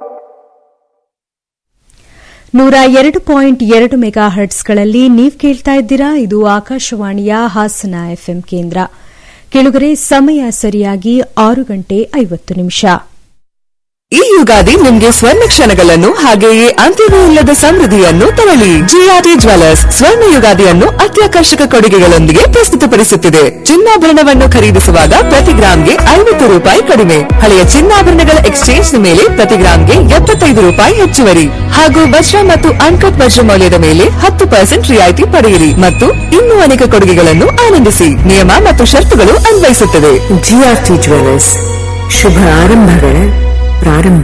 ನೂರ ಎರಡು ಪಾಯಿಂಟ್ ಎರಡು ಮೆಗಾ ಹರ್ಟ್ಸ್ಗಳಲ್ಲಿ ನೀವು ಕೇಳ್ತಾ ಇದ್ದೀರಾ ಇದು ಆಕಾಶವಾಣಿಯ ಹಾಸನ ಎಫ್ಎಂ ಕೇಂದ್ರ ಕೆಳಗರೆ ಸಮಯ ಸರಿಯಾಗಿ ಆರು ಗಂಟೆ ಐವತ್ತು ನಿಮಿಷ ಈ ಯುಗಾದಿ ನಿಮ್ಗೆ ಸ್ವರ್ಣ ಕ್ಷಣಗಳನ್ನು ಹಾಗೆಯೇ ಅಂತ್ಯವೇ ಇಲ್ಲದ ಸಮೃದ್ಧಿಯನ್ನು ತರಲಿ ಜಿಆರ್ಟಿ ಜ್ವೆಲ್ಲರ್ಸ್ ಸ್ವರ್ಣ ಯುಗಾದಿಯನ್ನು ಅತ್ಯಾಕರ್ಷಕ ಕೊಡುಗೆಗಳೊಂದಿಗೆ ಪ್ರಸ್ತುತಪಡಿಸುತ್ತಿದೆ ಚಿನ್ನಾಭರಣವನ್ನು ಖರೀದಿಸುವಾಗ ಪ್ರತಿ ಗ್ರಾಂಗೆ ಐವತ್ತು ರೂಪಾಯಿ ಕಡಿಮೆ ಹಳೆಯ ಚಿನ್ನಾಭರಣಗಳ ಎಕ್ಸ್ಚೇಂಜ್ ಮೇಲೆ ಪ್ರತಿ ಗ್ರಾಂಗೆ ಎಪ್ಪತ್ತೈದು ರೂಪಾಯಿ ಹೆಚ್ಚುವರಿ ಹಾಗೂ ವಜ್ರ ಮತ್ತು ಅನ್ಕಟ್ ವಜ್ರ ಮೌಲ್ಯದ ಮೇಲೆ ಹತ್ತು ಪರ್ಸೆಂಟ್ ರಿಯಾಯಿತಿ ಪಡೆಯಿರಿ ಮತ್ತು ಇನ್ನೂ ಅನೇಕ ಕೊಡುಗೆಗಳನ್ನು ಆನಂದಿಸಿ ನಿಯಮ ಮತ್ತು ಷರತ್ತುಗಳು ಅನ್ವಯಿಸುತ್ತದೆ ಜಿಆರ್ಟಿ ಜ್ಯುವೆಲ್ಲರ್ಸ್ ಶುಭ ಆರಂಭಗಳ ಪ್ರಾರಂಭ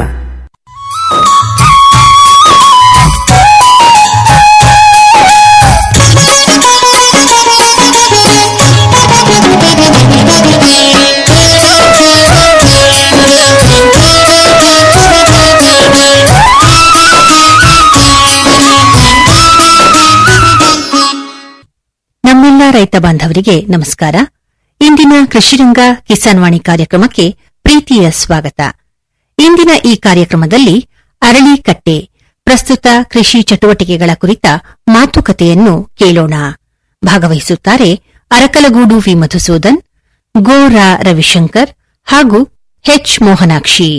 ನಮ್ಮೆಲ್ಲ ರೈತ ಬಾಂಧವರಿಗೆ ನಮಸ್ಕಾರ ಇಂದಿನ ಕೃಷಿರಂಗ ಕಿಸಾನ್ ವಾಣಿ ಕಾರ್ಯಕ್ರಮಕ್ಕೆ ಪ್ರೀತಿಯ ಸ್ವಾಗತ ಇಂದಿನ ಈ ಕಾರ್ಯಕ್ರಮದಲ್ಲಿ ಅರಳಿಕಟ್ಟೆ ಪ್ರಸ್ತುತ ಕೃಷಿ ಚಟುವಟಿಕೆಗಳ ಕುರಿತ ಮಾತುಕತೆಯನ್ನು ಕೇಳೋಣ ಭಾಗವಹಿಸುತ್ತಾರೆ ಅರಕಲಗೂಡು ವಿ ಮಧುಸೂದನ್ ಗೋರಾ ರವಿಶಂಕರ್ ಹಾಗೂ ಎಚ್ ಮೋಹನಾಕ್ಷಿ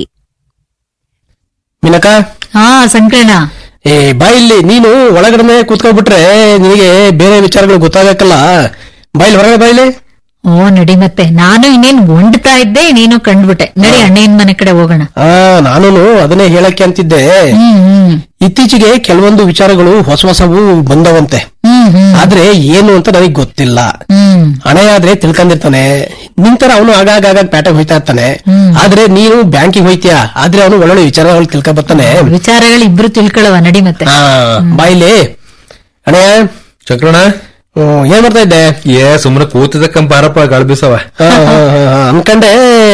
ಮಿನಕ ಹಾ ಸಂಕರಣ ಏ ಬಾ ಇಲ್ಲಿ ನೀನು ಒಳಗಡೆ ಕೂತ್ಕೊಂಡ್ಬಿಟ್ರೆ ನಿನಗೆ ಬೇರೆ ವಿಚಾರಗಳು ಗೊತ್ತಾಗಕ್ಕಲ್ಲ ಬಾಯಿಲ್ ಹೊರಗಡೆ ಬಾಯಿಲಿ ಓ ನಡಿ ಮತ್ತೆ ನಾನು ಇನ್ನೇನ್ ಒಂಡ್ತಾ ಇದ್ದೆ ನೀನು ಕಂಡ್ಬಿಟ್ಟೆ ನಡಿ ಅಣ್ಣನ ಮನೆ ಕಡೆ ಹೋಗೋಣ ಆ ನಾನು ಅದನ್ನೇ ಹೇಳಕ್ಕೆ ಅಂತಿದ್ದೆ ಹ್ಮ್ ಹ್ಮ್ ಇತ್ತೀಚೆಗೆ ಕೆಲವೊಂದು ವಿಚಾರಗಳು ಹೊಸ ಹೊಸವು ಬಂದವಂತೆ ಹ್ಮ್ ಹ್ಮ್ ಆದ್ರೆ ಏನು ಅಂತ ನನಗೆ ಗೊತ್ತಿಲ್ಲ ಹ್ಮ್ ಹಣೆ ಆದ್ರೆ ತಿಳ್ಕೊಂಡಿರ್ತಾನೆ ನಿಂತರ ಅವನು ಆಗಾಗ ಆಗಾಗ ಪ್ಯಾಟೆಗೆ ಹೋಯ್ತಾ ಇರ್ತಾನೆ ಆದ್ರೆ ನೀನು ಬ್ಯಾಂಕಿಗೆ ಹೋಯ್ತೀಯ ಆದ್ರೆ ಅವನು ಒಳ್ಳೊಳ್ಳೆ ವಿಚಾರಗಳು ತಿಳ್ಕೊ ಬರ್ತಾನೆ ವಿಚಾರಗಳು ಇಬ್ರು ತಿಳ್ಕೊಳ್ಳವ ನಡಿ ಮತ್ತೆ ಆ ಬಾಯಿಲಿ ಹಣೆ ಚಕ್ರಣ ಹ್ಮ್, ಏನ್ ಮಾಡ್ತಾ ಇದ್ದೆ ಏ ಸುಮ್ನೆ ಕೂತಿದ್ದಕ್ಕಂತ ಬಾರಪ್ಪ ಗಾಳಿ ಬೀಸವ ಆ, ಆ, ಆ, ಅನ್ಕಂಡೆ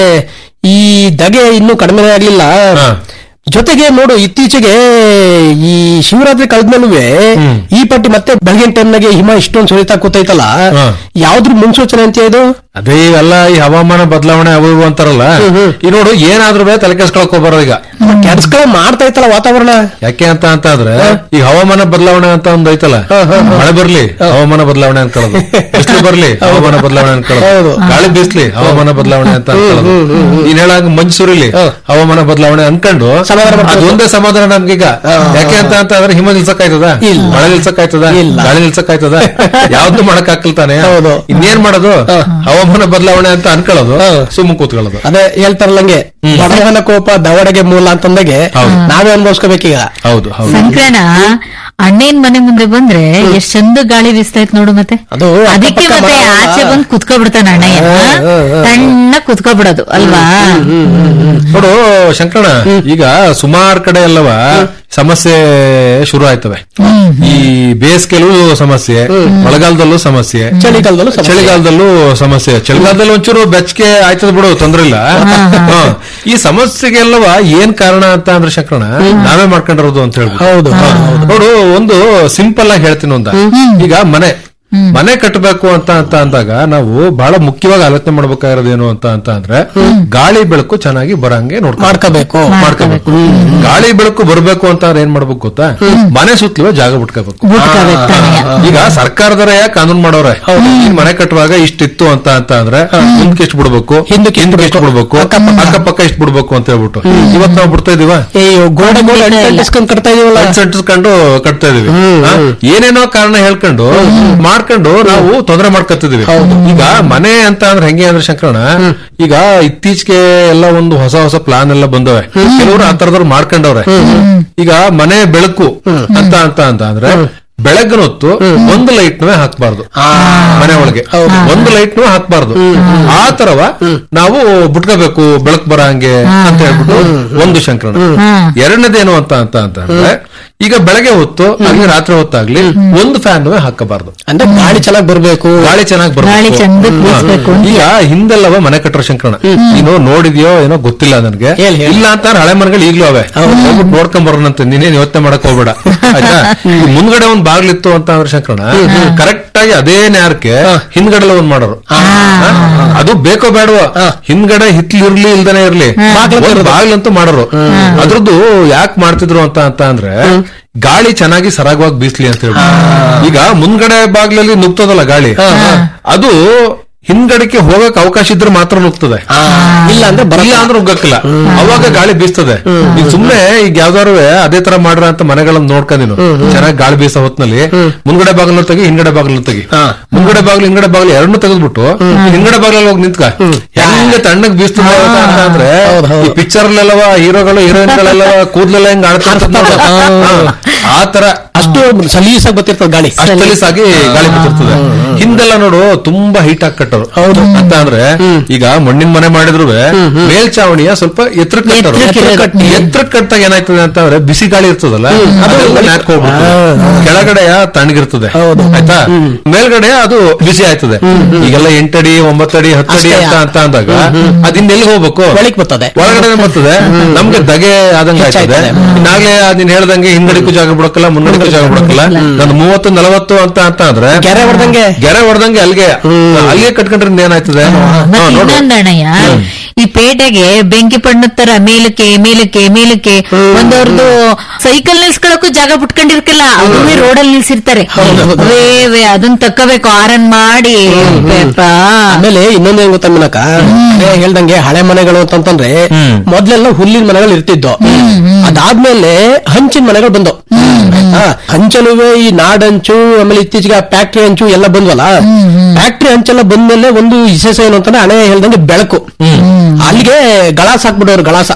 ಈ ದಗೆ ಇನ್ನೂ ಕಡಿಮೆ ಆಗ್ಲಿಲ್ಲ ಹಾ. ಜೊತೆಗೆ ನೋಡು ಇತ್ತೀಚೆಗೆ ಈ ಶಿವರಾತ್ರಿ ಕಳೆದ್ಮೇಲೂ ಈ ಪಟ್ಟಿ ಮತ್ತೆ ಬೆಳಗಿನ ಟೈಮ್ನಾಗೆ ಹಿಮ ಇಷ್ಟೊಂದು ಸುರಿತಾ ಕೂತೈತಲ್ಲ ಹಾ. ಯಾವ್ದ್ರ ಮುನ್ಸೂಚನೆ ಅಂತ ಇದು ಅದೇ ಇವೆಲ್ಲ ಈ ಹವಾಮಾನ ಬದಲಾವಣೆ ಅವು ಇವು ಅಂತಾರಲ್ಲ ಈ ನೋಡು ಏನಾದ್ರೂ ಬೇ ತಲೆ ಕೆಡ್ಸ್ಕೊಳಕ್ ಹೋಗ್ಬಾರ ಈಗ ಕೆಡ್ಸ್ಕೊಳ್ಳೋ ಮಾಡ್ತಾ ಇತ್ತಲ್ಲ ವಾತಾವರಣ ಯಾಕೆ ಅಂತ ಅಂತ ಆದ್ರೆ ಈ ಹವಾಮಾನ ಬದಲಾವಣೆ ಅಂತ ಒಂದ್ ಐತಲ್ಲ ಮಳೆ ಬರ್ಲಿ ಹವಾಮಾನ ಬದಲಾವಣೆ ಅನ್ಕೊಳ್ಳೋದು ಬಿಸಿಲು ಬರ್ಲಿ ಹವಾಮಾನ ಬದಲಾವಣೆ ಅನ್ಕೊಳ್ಳೋದು ಹೌದು. ಗಾಳಿ ಬೀಸ್ಲಿ ಹವಾಮಾನ ಬದಲಾವಣೆ ಅಂತ ಅನ್ಕೊಳ್ಳೋದು ನೀನ್ ಹೇಳಂಗ ಮಂಜು ಸುರಿಲಿ ಹವಾಮಾನ ಬದಲಾವಣೆ ಅನ್ಕೊಂಡು ಸಮಾಧಾನ ಮಾಡ್ಕೊಳ್ಳೋದು. ಅದೊಂದೇ ಸಮಾಧಾನ ನಮ್ಗೀಗ ಯಾಕೆ ಅಂತ ಅಂತ ಆದ್ರೆ ಹಿಮ ನಿಲ್ಸಕ್ಕಾಯ್ತದ ಮಳೆ ನಿಲ್ಸಕ್ಕಾಯ್ತದ ಇಲ್ಲ. ಗಾಳಿ ನಿಲ್ಸಕ್ಕಾಯ್ತದ ಯಾವ್ದು ಮಾಡಕ್ ಹಾಕಲ್ತಾನೆ ಹೌದು. ಇನ್ನೇನ್ ಮಾಡೋದು ಹವಾಮಾನ ಬದಲಾವಣೆ ಅಂತ ಅನ್ಕೊಳ್ಳೋದು ಸುಮ್ಮ ಕೂತ್ಕೊಳ್ಳೋದು ಅದೇ ಹೇಳ್ತಾರಲ್ಲಂಗೆ ಬಡವನ ಕೋಪ ದವಡೆಗೆ ಮೂಲ ಅಂತಂದಾಗೆ ನಾವೇ ಅನುಭವಿಸ್ಕೋಬೇಕೀಗ ಹೌದು ಹೌದು ಸಂಕ್ರಣ ಅಣ್ಣನ ಮನೆ ಮುಂದೆ ಬಂದ್ರೆ ಎಷ್ಟ್ ಚಂದ ಗಾಳಿ ಬೀಸ್ತಾ ಇತ್ತು ನೋಡು ಮತ್ತೆ ಅದು ಅದಕ್ಕೆ ಅಕ್ಕಪಕ್ಕ ಮತ್ತೆ ಮರ ಅಲ್ವಾ? ಆಚೆ ಬಂದು ಕುತ್ಕೊಬಿಡ್ತಾನೆ ಅಣ್ಣಯ್ಯ ತಣ್ಣ ಕುತ್ಕೊಬಿಡೋದು ಅಲ್ವಾ ನೋಡು ಶಂಕರಣ ಈಗ ಸುಮಾರು ಕಡೆ ಅಲ್ಲವ ಸಮಸ್ಯೆ ಶುರು ಆಯ್ತವೆ ಈ ಬೇಸಿಗೆಲೂ ಸಮಸ್ಯೆ ಮಳೆಗಾಲದಲ್ಲೂ ಸಮಸ್ಯೆ ಚಳಿಗಾಲದಲ್ಲೂ ಸಮಸ್ಯೆ. ಚಳಿಗಾಲದಲ್ಲೂ ಸಮಸ್ಯೆ ಚಳಿಗಾಲದಲ್ಲಿ ಒಂಚೂರು ಬೆಚ್ಚಗೆ ಆಯ್ತದ ಬಿಡು ತೊಂದ್ರೆ ಇಲ್ಲ ಹ. ಈ ಸಮಸ್ಯೆಗೆಲ್ಲವ ಏನ್ ಕಾರಣ ಅಂತ ಅಂದ್ರೆ ಶಂಕರಣ ನಾವೇ ಮಾಡ್ಕೊಂಡಿರೋದು ಅಂತ ಹೇಳ್ಬೋದು ಹೌದು ನೋಡು ಒಂದು ಸಿಂಪಲ್ ಆಗಿ ಹೇಳ್ತೀನಿ ಒಂದ ಈಗ ಮನೆ ಮನೆ ಕಟ್ಟಬೇಕು ಅಂತ ಅಂತ ಅಂದಾಗ ನಾವು ಬಹಳ ಮುಖ್ಯವಾಗಿ ಆಲೋಚನೆ ಮಾಡ್ಬೇಕಾಗಿರೋದು ಏನು ಅಂತ ಅಂತ ಅಂದ್ರೆ ಗಾಳಿ ಬೆಳಕು ಚೆನ್ನಾಗಿ ಬರಂಗೆ ನೋಡ್ಕೊ ಮಾಡ್ಕೋಬೇಕು ಮಾಡ್ಕೋಬೇಕು ಗಾಳಿ ಬೆಳಕು ಬರ್ಬೇಕು ಅಂತ ಅಂದ್ರೆ ಏನ್ ಮಾಡ್ಬೇಕು ಗೊತ್ತಾ ಮನೆ ಸುತ್ತಲೂ ಜಾಗ ಬಿಟ್ಕೋಬೇಕು ಈಗ ಸರ್ಕಾರದರ ಯಾಕೆ ಕಾನೂನು ಮಾಡೋರೆ ಈ ಮನೆ ಕಟ್ಟುವಾಗ ಇಷ್ಟಿತ್ತು ಅಂತ ಅಂತ ಅಂದ್ರೆ ಮುಂದಕ್ಕೆ ಎಷ್ಟು ಬಿಡ್ಬೇಕು ಹಿಂದಕ್ಕೆ ಎಷ್ಟು ಹಿಂದಕ್ಕೆ ಎಷ್ಟು ಬಿಡ್ಬೇಕು? ಬಿಡ್ಬೇಕು ಅಕ್ಕಪಕ್ಕ ಎಷ್ಟು ಬಿಡ್ಬೇಕು ಅಂತ ಹೇಳ್ಬಿಟ್ಟು ಇವತ್ತು ನಾವು ಬಿಡ್ತಾ ಇದೀವ ಏ ಗೋಡೆ ಗೋಡೆ ಅಂಟಿಸ್ಕೊಂಡ್ ಕಟ್ತಾ ಇದೀವಲ್ಲ ಅಂಟಿಸ್ಕೊಂಡು ಕಟ್ತಾ ಇದೀವಿ ಆ, ಏನೇನೋ ಕಾರಣ ಹೇಳ್ಕೊಂಡು ಮಾಡ್ಕೊಂಡು ನಾವು ತೊಂದರೆ ಮಾಡ್ಕೊತಿದೀವಿ ಈಗ ಮನೆ ಅಂತ ಅಂದ್ರೆ ಹೆಂಗೆ ಅಂದ್ರೆ ಶಂಕರಣ ಈಗ ಇತ್ತೀಚೆಗೆ ಎಲ್ಲ ಒಂದು ಹೊಸ ಹೊಸ ಪ್ಲಾನ್ ಎಲ್ಲ ಬಂದವೆ ಕೆಲವರು ಆ ತರದವ್ರು ಮಾಡ್ಕೊಂಡವ್ರೆ ಈಗ ಮನೆ ಬೆಳಕು ಅಂತ ಅಂತ ಅಂತ ಅಂದ್ರೆ ಬೆಳಗ್ಗಿನ ಹೊತ್ತು ಒಂದು ಲೈಟ್ ನೂ ಹಾಕ್ಬಾರ್ದು ಮನೆ ಒಳಗೆ ಒಂದು ಲೈಟ್ ನೂ ಹಾಕ್ಬಾರ್ದು ಆ ತರವ ನಾವು ಬಿಟ್ಕೋಬೇಕು ಬೆಳಕು ಬರ ಹಂಗೆ ಅಂತ ಹೇಳ್ಬಿಟ್ಟು ಒಂದು ಶಂಕರಣ ಎರಡನೇದೇನು ಅಂತ ಅಂತ ಅಂತ ಅಂದ್ರೆ ಈಗ ಬೆಳಗ್ಗೆ ಹೊತ್ತು ಆಗ್ಲಿ ರಾತ್ರಿ ಹೊತ್ತಾಗ್ಲಿ ಒಂದು ಫ್ಯಾನ್ ಹಾಕಬಾರ್ದು ಅಂದ್ರೆ ಗಾಳಿ ಚೆನ್ನಾಗಿ ಬರ್ಬೇಕು ಗಾಳಿ ಚೆನ್ನಾಗಿ ಗಾಳಿ ಚಂದಕ್ ಬೀಸ್ಬೇಕು ಅಂತ. ಈಗ ಹಿಂದೆಲ್ಲವ ಮನೆ ಕಟ್ಟರ ಶಂಕರಣ ನೀನು ನೋಡಿದ್ಯೋ ಏನೋ ಗೊತ್ತಿಲ್ಲ ನನಗೆ ಹೇಳ್, ಹೇಳ್. ಇಲ್ಲ ಅಂತ ಹಳೆ ಮನೆಗಳು ಈಗ್ಲೂ ಅವೆ ಹೋಗ್ಬಿಟ್ಟು ನೋಡ್ಕೊಂಡ್ ಬರೋಣಂತೆ ನೀನೇನ್ ಯೋಚನೆ ಮಾಡಕ್ ಹೋಗ್ಬೇಡ ಆಯ್ತಾ ಈ ಮುಂದ್ಗಡೆ ಒಂದ್ ಬಾಗ್ಲಿತ್ತು ಅಂತ ಅಂದ್ರೆ ಶಂಕರಣ ಕರೆಕ್ಟ್ ಆಗಿ ಅದೇ ನ್ಯಾರಕ್ಕೆ ಹಿಂದ್ಗಡೆ ಒಂದ್ ಮಾಡೋರು ಹಾ? ಅದು ಬೇಕೋ ಬೇಡವೋ ಹಿಂದ್ಗಡೆ ಹಿತ್ಲಿರ್ಲಿ ಇಲ್ದನೆ ಇರ್ಲಿ ಒಂದ್ ಬಾಗ್ಲಂತೂ ಮಾಡೋರು ಅದ್ರದ್ದು ಯಾಕೆ ಮಾಡ್ತಿದ್ರು ಅಂತ ಅಂತ ಅಂದ್ರೆ ಗಾಳಿ ಚೆನ್ನಾಗಿ ಸರಾಗವಾಗಿ ಬೀಸ್ಲಿ ಅಂತ ಹೇಳಿ ಈಗ ಮುಂದ್ಗಡೆ ಬಾಗ್ಲಲ್ಲಿ ನುಗ್ತದಲ್ಲ ಗಾಳಿ ಅದು ಹಿಂದ್ಗಡೆಗೆ ಹೋಗಕ್ ಅವಕಾಶ ಇದ್ರೆ ಮಾತ್ರ ನುಗ್ತದೆ ಇಲ್ಲ ಅಂದ್ರೆ ಬರಲ್ಲ. ಇಲ್ಲ ಅಂದ್ರೆ ನುಗ್ಗಕ್ಕಿಲ್ಲ ಅವಾಗ ಗಾಳಿ ಬೀಸ್ತದೆ ಈಗ ಸುಮ್ನೆ ಈಗ ಯಾವ್ದಾರು ಅದೇ ತರ ಮಾಡ್ರ ಅಂತ ಮನೆಗಳನ್ನ ನೋಡ್ಕ ನೀನು ಚೆನ್ನಾಗಿ ಗಾಳಿ ಬೀಸೋ ಹೊತ್ನಲ್ಲಿ ಮುಂದ್ಗಡೆ ಬಾಗಿಲು ತೆಗಿ ಹಿಂದ್ಗಡೆ ಬಾಗಿಲು ತೆಗಿ ಮುಂದ್ಗಡೆ ಬಾಗಿಲು ಹಿಂದ್ಗಡೆ ಬಾಗಿಲು ಎರಡನ್ನೂ ತೆಗೆದ್ಬಿಟ್ಟು ಹಿಂದ್ಗಡೆ ಬಾಗಿಲಲ್ಲಿ ಹೋಗಿ ನಿಂತ್ಕ ಹೆಂಗ ತಣ್ಣಗ್ ಬೀಸ್ತದೆ ಅಂತ ಅಂದ್ರೆ ಹೌದ್ ಹೌದ್. ಈ ಪಿಕ್ಚರ್ ಅಲ್ಲೆಲ್ಲವ ಹೀರೋಗಳು ಹೀರೋಯಿನ್ಗಳೆಲ್ಲವ ಕೂದ್ಲೆಲ್ಲ ಹೆಂಗ್ ಆಡ್ತಾರೆ ಆ ತರ ಅಷ್ಟು ಸಲೀಸಾಗಿ ಬರ್ತಿರ್ತದ ಗಾಳಿ ಅಷ್ಟಲಿಸಾಗಿ ಗಾಳಿ ಬಿಟ್ಟಿರ್ತದೆ ಹಿಂದೆಲ್ಲ ನೋಡು ತುಂಬಾ ಹೀಟ್ ಆಗಿ ಕಟ್ಟರು ಹೌದು. ಅಂತ ಅಂದ್ರೆ ಈಗ ಮಣ್ಣಿನ ಮನೆ ಮಾಡಿದ್ರು ಮೇಲ್ಚಾವಣಿಯ ಸ್ವಲ್ಪ ಎತ್ತರ ಕಟ್ಟರು ಎತ್ರಕ್ಕೆ ಕಟ್ಟಿ. ಎತ್ತರ ಕಟ್ಟಾಗ ಏನಾಯ್ತದೆ ಅಂತ ಅಂದ್ರೆ ಬಿಸಿ ಗಾಳಿ ಇರ್ತದಲ್ಲ ಅದೆಲ್ಲ ನ್ಯಾಕ್ ಹೋಗ್ಬಿಡ್ತದೆ. ಕೆಳಗಡೆಯ ತಣ್ಣಗಿರ್ತದೆ ಆಯ್ತಾ ಮೇಲ್ಗಡೆ ಅದು ಬಿಸಿ ಆಯ್ತದೆ ಈಗೆಲ್ಲ ಎಂಟಡಿ ಒಂಬತ್ತಡಿ ಹತ್ತಡಿ ಅಷ್ಟೇ. ಅಂತ ಅಂತ ಅಂದಾಗ ಅದಿನ್ನೆಲ್ಲಿ ಹೋಗ್ಬೇಕು ಒಳಗ್ ಬರ್ತದೆ. ಒಳಗಡೆ ಬರ್ತದೆ ನಮ್ಗೆ ದಗೆ ಆದಂಗ ಆಯ್ತದೆ ಹೆಚ್ಚಾಯ್ತದೆ. ನಾಗ್ಲೇ ನೀನ್ ಹೇಳ್ದಂಗೆ ಹಿಂಗಡಿಗೂ ಜಾಗ ಬಿಡಕ್ಕಲ್ಲ ಮುನ್ನಡಿಗೂ ಜಾಗ ಬಿಡಕ್ಕಲ್ಲ ನಂದು ಮೂವತ್ತು ನಲವತ್ತು ಅಂತ ಅಂತ ಅಂದ್ರೆ ಗೆರೆ ಹೊಡ್ದಂಗೆ. ಗೆರೆ ಹೊಡೆದಂಗೆ ಅಲ್ಲಿಗೆ ಅಲ್ಲಿಗೆ ಕಟ್ಕೊಂಡ್ರೆ ಏನಾಯ್ತದೆ ಹಾ, ಮತ್ತೆ ನೋಡು. ಇನ್ನೊಂದಣ್ಣಯ್ಯ ಈ ಪೇಟೆಗೆ ಬೆಂಕಿ ಪಣ್ಣದ ತರ ಮೇಲಕ್ಕೆ ಮೇಲಕ್ಕೆ ಮೇಲಕ್ಕೆ ಒಂದವ್ರದ್ದು ಸೈಕಲ್ ನಿಲ್ಸ್ಕೊಳಕ್ಕೂ ಜಾಗ ಬಿಟ್ಕೊಂಡಿರ್ಕಿಲ್ಲ ಅವೇ ರೋಡಲ್ಲಿ ನಿಲ್ಸಿರ್ತಾರೆ ವೇ ವೇ ಅದನ್ನ ತಕ್ಕಬೇಕು ಆರನ್ ಮಾಡಿ ಪೇಪ. ಆಮೇಲೆ ಇನ್ನೊಂದ್ ಏನ್ ಗೊತ್ತಾ ಮಿನಕ ಅದೇ ಹೇಳ್ದಂಗೆ ಹಳೆ ಮನೆಗಳು ಅಂತಂತಂದ್ರೆ ಮೊದ್ಲೆಲ್ಲ ಹುಲ್ಲಿನ ಮನೆಗಳು ಇರ್ತಿದ್ವು ಅದಾದ್ಮೇಲೆ ಹಂಚಿನ ಮನೆಗಳು ಬಂದು ಹಂಚಲುವೆ ಈ ನಾಡಂಚು ಆಮೇಲೆ ಇತ್ತೀಚೆಗೆ ಫ್ಯಾಕ್ಟ್ರಿ ಹಂಚು ಎಲ್ಲ ಬಂದ್ವಲ್ಲ ಫ್ಯಾಕ್ಟ್ರಿ ಹಂಚೆಲ್ಲ ಬಂದ್ಮೇಲೆ ಒಂದು ವಿಶೇಷ ಏನು ಅಂತಂದ್ರೆ ಹಣೆ ಹೇಳ್ದಂಗೆ ಬೆಳಕು ಅಲ್ಲಿಗೆ ಗಳಾಸ ಹಾಕ್ಬಿಡೋರು ಗಳಾಸ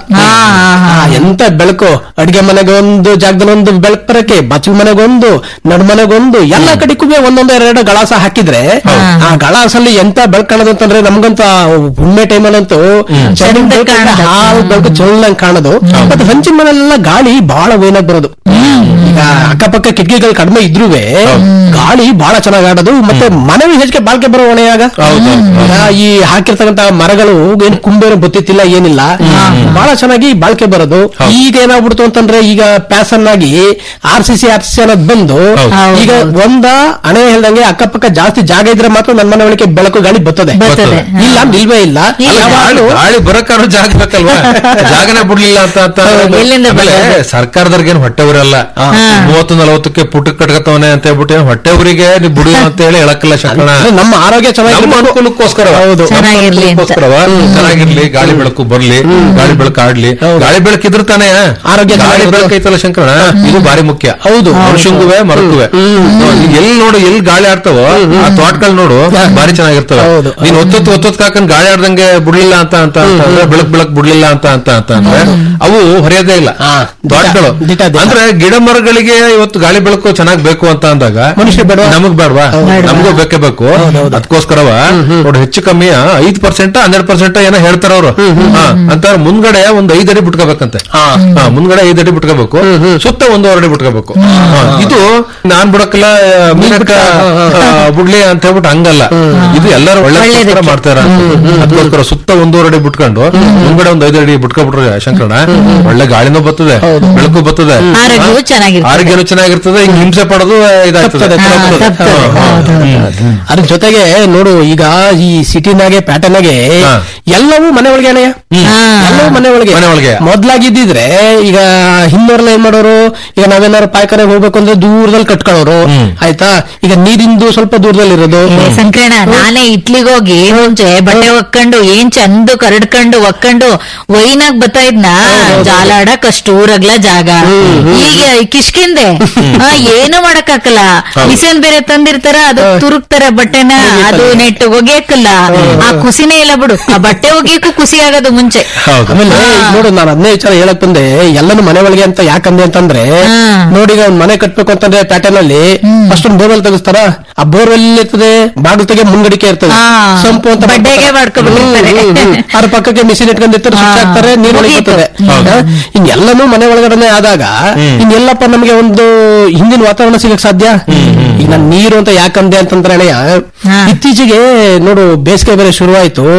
ಆ, ಎಂತ ಬೆಳಕು ಅಡಿಗೆ ಮನೆಗೆ ಒಂದು ಜಾಗದಲ್ಲಿ ಒಂದು ಬೆಳಕು ಬರಕ್ಕೆ ಬಚ್ಚಲ ಮನೆಗೊಂದು ನಡ್ ಮನೆಗೊಂದು ಎಲ್ಲ ಕಡೆಗೂ ಒಂದೊಂದು ಎರಡು ಗಳಾಸ ಹಾಕಿದ್ರೆ ಆ ಗಳಾಸಲ್ಲಿ ಎಂತ ಬೆಳಕು ಕಾಣೋದು ಅಂತಂದ್ರೆ ನಮ್ಗಂತ ಹುಣ್ಣೆ ಟೈಮಲ್ಲಂತೂ ಚೆನ್ನಾಗಿ ಚಂದ ಬೆಳಕು ಕಾಣೋದು. ಹಾಲು ಬೆಳಕು ಚೆನ್ನಾಗಿ ಕಾಣೋದು ಮತ್ತೆ ಹಂಚಿನ ಮನೆಯಲ್ಲ ಗಾಳಿ ಬಹಳ ವೈನಾಗಿ ಬರೋದು ಈಗ ಅಕ್ಕಪಕ್ಕ ಕಿಟಕಿಗಳು ಕಡಿಮೆ ಇದ್ರುವೆ ಗಾಳಿ ಬಹಳ ಚೆನ್ನಾಗಿ ಆಡೋದು ಮತ್ತೆ ಮನೆಗೆ ಹೆಚ್ಚಿಗೆ ಬಾಳ್ಕೆ ಬರೋ ಹೊಣೆಯಾಗ ಈಗ ಈ ಹಾಕಿರ್ತಕ್ಕಂತ ಮರಗಳು ಏನ್ ಕುಂಬೇರು ಬತ್ತಿತ್ತಿಲ್ಲ ಏನಿಲ್ಲ ಬಹಳ ಚೆನ್ನಾಗಿ ಬಾಳ್ಕೆ ಬರೋದು ಈಗ ಏನಾಗ್ಬಿಡ್ತು ಅಂತಂದ್ರೆ ಈಗ ಪ್ಯಾಸನ್ ಆಗಿ R C C R C ಅನ್ನೋದು ಬಂದು ಈಗ ಒಂದ ಹಣೆ ಹೇಳ್ದಂಗೆ ಅಕ್ಕಪಕ್ಕ ಜಾಸ್ತಿ ಜಾಗ ಇದ್ರೆ ಮಾತ್ರ ನನ್ನ ಮನೆ ಒಳಗೆ ಬೆಳಕು ಗಾಳಿ ಬರ್ತದೆ ಬರ್ತದೆ. ಇಲ್ಲ ನಿಲ್ವೇ ಇಲ್ಲ ಇಲ್ಲ. ಅಲ್ಲ, ಗಾಳಿ ಯಾವಾಗ್ಲೂ ಗಾಳಿ ಬರಕ್ಕಾದ್ರೂ ಜಾಗ ಬೇಕಲ್ವಾ ಜಾಗನೇ ಬಿಡ್ಲಿಲ್ಲ ಅಂತ ಅಂತ ಎಲ್ಲಿಂದ ಆಮೇಲೆ ಬರ್ತದೆ? ಸರ್ಕಾರದವ್ರಿಗೇನು ಹೊಟ್ಟೆ ಉರಲ್ಲ ಮೂವತ್ತು ನಲವತ್ತಕ್ಕೆ ಪುಟಕ್ ಕಟ್ಕತವನೆ ಅಂತ ಹೇಳ್ಬಿಟ್ಟು ಏನ್ ಹೊಟ್ಟೆ ಊರಿಗೆ ನೀವು ಬಿಡು ಅಂತ ಹೇಳಿ ಹೇಳಕ್ಕಿಲ್ಲ ಶಂಕರಣ ಅಂದ್ರೆ ನಮ್ಮ ಆರೋಗ್ಯ ನಮ್ಮ ಚೆನ್ನಾಗಿ ಅನುಕೂಲಕ್ಕೋಸ್ಕರ ಹೌದು. ಚೆನ್ನಾಗಿರ್ಲಿ ಅಂತ. ಚೆನ್ನಾಗಿರ್ಲಿ ಗಾಳಿ ಬೆಳಕು ಬರ್ಲಿ ಗಾಳಿ ಬೆಳಕು ಆಡ್ಲಿ ಗಾಳಿ ಬೆಳಕಿದ್ರೆ ತಾನೇ ಆರೋಗ್ಯ ಗಾಳಿ ಚೆನ್ನಾಗಿರೋದು. ಬೆಳಕು ಐತಲ್ಲ ಶಂಕರಣ ಇದು ಬಾರಿ ಮುಖ್ಯ ಹೌದು. ಮನುಷ್ಯಂಗುವೆ ಮರಕುವೆ ಎಲ್ಲಿ ನೋಡು ಎಲ್ಲಿ ಗಾಳಿ ಆಡ್ತಾವೋ ಆ ತೋಟಗಳು ನೋಡು ಬಾರಿ ಚೆನ್ನಾಗಿರ್ತವೆ ಹೌದು. ನೀನ್ ಒತ್ತೊತ್ತು ಒತ್ತೊತ್ತು ಹಾಕೊಂಡ್ ಗಾಳಿ ಆಡ್ದಂಗೆ ಬಿಡ್ಲಿಲ್ಲ ಅಂತ ಅಂತ ಅಂತ ಅಂದ್ರೆ ಬೆಳಕ್ ಬೆಳಕ್ ಬಿಡ್ಲಿಲ್ಲ ಅಂತ ಅಂತ ಅಂತ ಅಂದ್ರೆ ಅವು ಹೊರೆಯೋದೇ ಇಲ್ಲ ಹಾ, ದಿಟ, ತೋಟಗಳು ದಿಟ, ದಿಟ. ಅಂದ್ರೆ ಗಿಡ ಮರಗಳಿಗೆ ಇವತ್ತು ಗಾಳಿ ಬೆಳಕು ಚೆನ್ನಾಗ್ ಬೇಕು ಅಂತ ಅಂದಾಗ ಮನುಷ್ಯ ಬೇಡವಾ? ನಮಗ್ ಬೇಡವಾ ನಮಗೂ ಬೇಕೇ ಬೇಕು ಅದಕ್ಕೋಸ್ಕರವ ನೋಡಿ ಹೆಚ್ಚು ಕಮ್ಮಿ ಐದ್ ಪರ್ಸೆಂಟ್ ಹನ್ನೆರಡು ಪರ್ಸೆಂಟ್ ಏನೋ ಹೇಳ್ತಾರ ಅವರು ಅಂತ ಮುಂದ್ಗಡೆ ಒಂದ್ ಐದ್ ಅಡಿ ಬಿಟ್ಕೋಬೇಕಂತೆ ಹಾ, ಮುಂದ್ಗಡೆ ಐದ್ ಅಡಿ ಬಿಟ್ಕೋಬೇಕು ಸುತ್ತ ಒಂದೂವರೆ ಅಡಿ ಬಿಟ್ಕೋಬೇಕು ಹಾ, ಇದು ನಾನ್ ಬಿಡಕ್ಕಿಲ್ಲ ಮೀನಕ್ಕ ಆ, ಬಿಡ್ಲಿ ಅಂತ ಹೇಳ್ಬಿಟ್ಟು ಹಂಗಲ್ಲ ಇದು ಎಲ್ಲರೂ ಒಳ್ಳೆ ಮಾಡ್ತಾರ ಅದಕ್ಕೋಸ್ಕರ ಸುತ್ತ ಒಂದೂವರೆ ಅಡಿ ಬಿಟ್ಕೊಂಡು ಮುಂದ್ಗಡೆ ಒಂದ್ ಐದು ಅಡಿ ಬಿಟ್ಕೊಬಿಟ್ರೆ ಶಂಕರಣ ಒಳ್ಳೆ ಗಾಳಿನೂ ಬರ್ತದೆ ಬೆಳಕು ಬರ್ತದೆ ಆರೋಗ್ಯವೂ ಚೆನ್ನಾಗಿರ್ತದೆ. ಆರೋಗ್ಯನೂ ಚೆನ್ನಾಗಿರ್ತದೆ ಹಿಂಗ್ ಹಿಂಸೆ ಪಡೋದು ಇದಾಗ್ತದೆ ತಪ್ತದೆ, ಹಾ, ತಪ್ತದೆ. ಹಾ, ಹಾ. ಅದ್ರ ಜೊತೆಗೆ ನೋಡು ಈಗ ಈ ಸಿಟಿನಾಗೆ ಪ್ಯಾಟರ್ನಾಗೆ ಹಾ. ಎಲ್ಲವೂ ಮನೆ ಒಳಗೆ ಅಣ್ಣಯ್ಯ ಎಲ್ಲವೂ ಮನೆ ಒಳಗೆ ಮನೆ ಒಳಗೆ. ಮೊದ್ಲಾಗಿದ್ದಿದ್ರೆ ಈಗ ಹಿಂದೋರ್ಲ ಏನ್ ಮಾಡೋರು ಈಗ ನಾವೇನಾದ್ರು ಪಾಯ್ಖಾನೆಗೆ ಹೋಗ್ಬೇಕು ಅಂದ್ರೆ ದೂರದಲ್ಲಿ ಕಟ್ಕೊಳ್ಳೋರು ಆಯ್ತಾ ಈಗ ನೀರಿಂದು ಸ್ವಲ್ಪ ದೂರದಲ್ಲಿ ಇರೋದು ಏ ಸಂಕ್ರಣ ನಾನೇ ಇಟ್ಲಿಗೆ ಹೋಗಿ ಮುಂಚೆ ಬಟ್ಟೆ ಒಕ್ಕೊಂಡು ಏನ್ ಚಂದ ಕರಡ್ಕೊಂಡು ಒಕ್ಕೊಂಡು ವೈನಾಗ್ ಬರ್ತಾ ಇದ್ನ ಜಾಲಾಡಕ್ ಅಷ್ಟು ಊರಗ್ಲ ಜಾಗ ಈಗ ಕಿಷ್ಕಿಂದೆ ಆ, ಏನು ಮಾಡಕ್ಕಾಗಲ್ಲ ಮಿಷನ್ ಬೇರೆ ತಂದಿರ್ತಾರ ಅದು ತುರುಕ್ತಾರ ಬಟ್ಟೆನ ಅದು ನೆಟ್ಟು ಒಗೆಯಕ್ಕಲ್ಲ ಆ ಕುಸಿನೇ ಇಲ್ಲ ಬಿಡು ಆ ಬಟ್ಟೆ ಒಗೆಯಕ್ಕೂ ಖುಷಿ ಆಗೋದು ಮುಂಚೆ ಹೌದು ಆಮೇಲೆ ಈಗ ನೋಡು ನಾನು ಅದನ್ನೇ ವಿಚಾರ ಹೇಳಕ್ ಬಂದೆ ಎಲ್ಲಾನು ಮನೆ ಒಳಗೆ ಅಂತ ಯಾಕಂದೆ ಅಂತಂದ್ರೆ ಹಾ. ನೋಡಿ ಈಗ ಒಂದ್ ಮನೆ ಕಟ್ಬೇಕು ಅಂತಂದ್ರೆ ಪ್ಯಾಟರ್ನ್ ಅಲ್ಲಿ ಫಸ್ಟ್ ಒಂದು ಬೋರ್ವೆಲ್ ತೆಗಿಸ್ತಾರ ಆ ಬೋರ್ವೆಲ್ ಇರ್ತದೆ ಬಾಗಿಲು ತೆಗೆ ಮುಂಗಡಿಕೆ ಇರ್ತದೆ ಹಾ. ಸಂಪು ಅಂತ ಬಡ್ಡೆಗೆ ಮಾಡ್ಕೊಂಡ್ಬಿಟ್ಟಿರ್ತಾರೆ. ಹ್ಮ್, ಹ್ಮ್, ಹ್ಮ್. ಅದ್ರ ಪಕ್ಕಕ್ಕೆ ಮಿಷಿನ್ ಇಟ್ಕೊಂಡಿರ್ತಾರೆ ಸ್ವಿಚ್ ಹಾ. ಹಾಕ್ತಾರೆ ನೀರು ಮುಗೀತು. ಬರ್ತದೆ ಇನ್ನೆಲ್ಲನೂ ಮನೆ ಒಳಗಡೆ ಆದಾಗ ಇನ್ನೆಲ್ಲಪ್ಪ ನಮಗೆ ಒಂದು ಹಿಂದಿನ ವಾತಾವರಣ ಸಿಗಕ್ ಸಾಧ್ಯ ಈಗ ನಾನು ನೀರು ಅಂತ ಯಾಕಂದೆ ಅಂತಂದ್ರೆ ಅಣ್ಣಯ್ಯ ಹಾ. ಇತ್ತೀಚೆಗೆ ನೋಡು ಬೇಸಿಗೆ ಬೇರೆ ಶುರುವಾಯ್ತು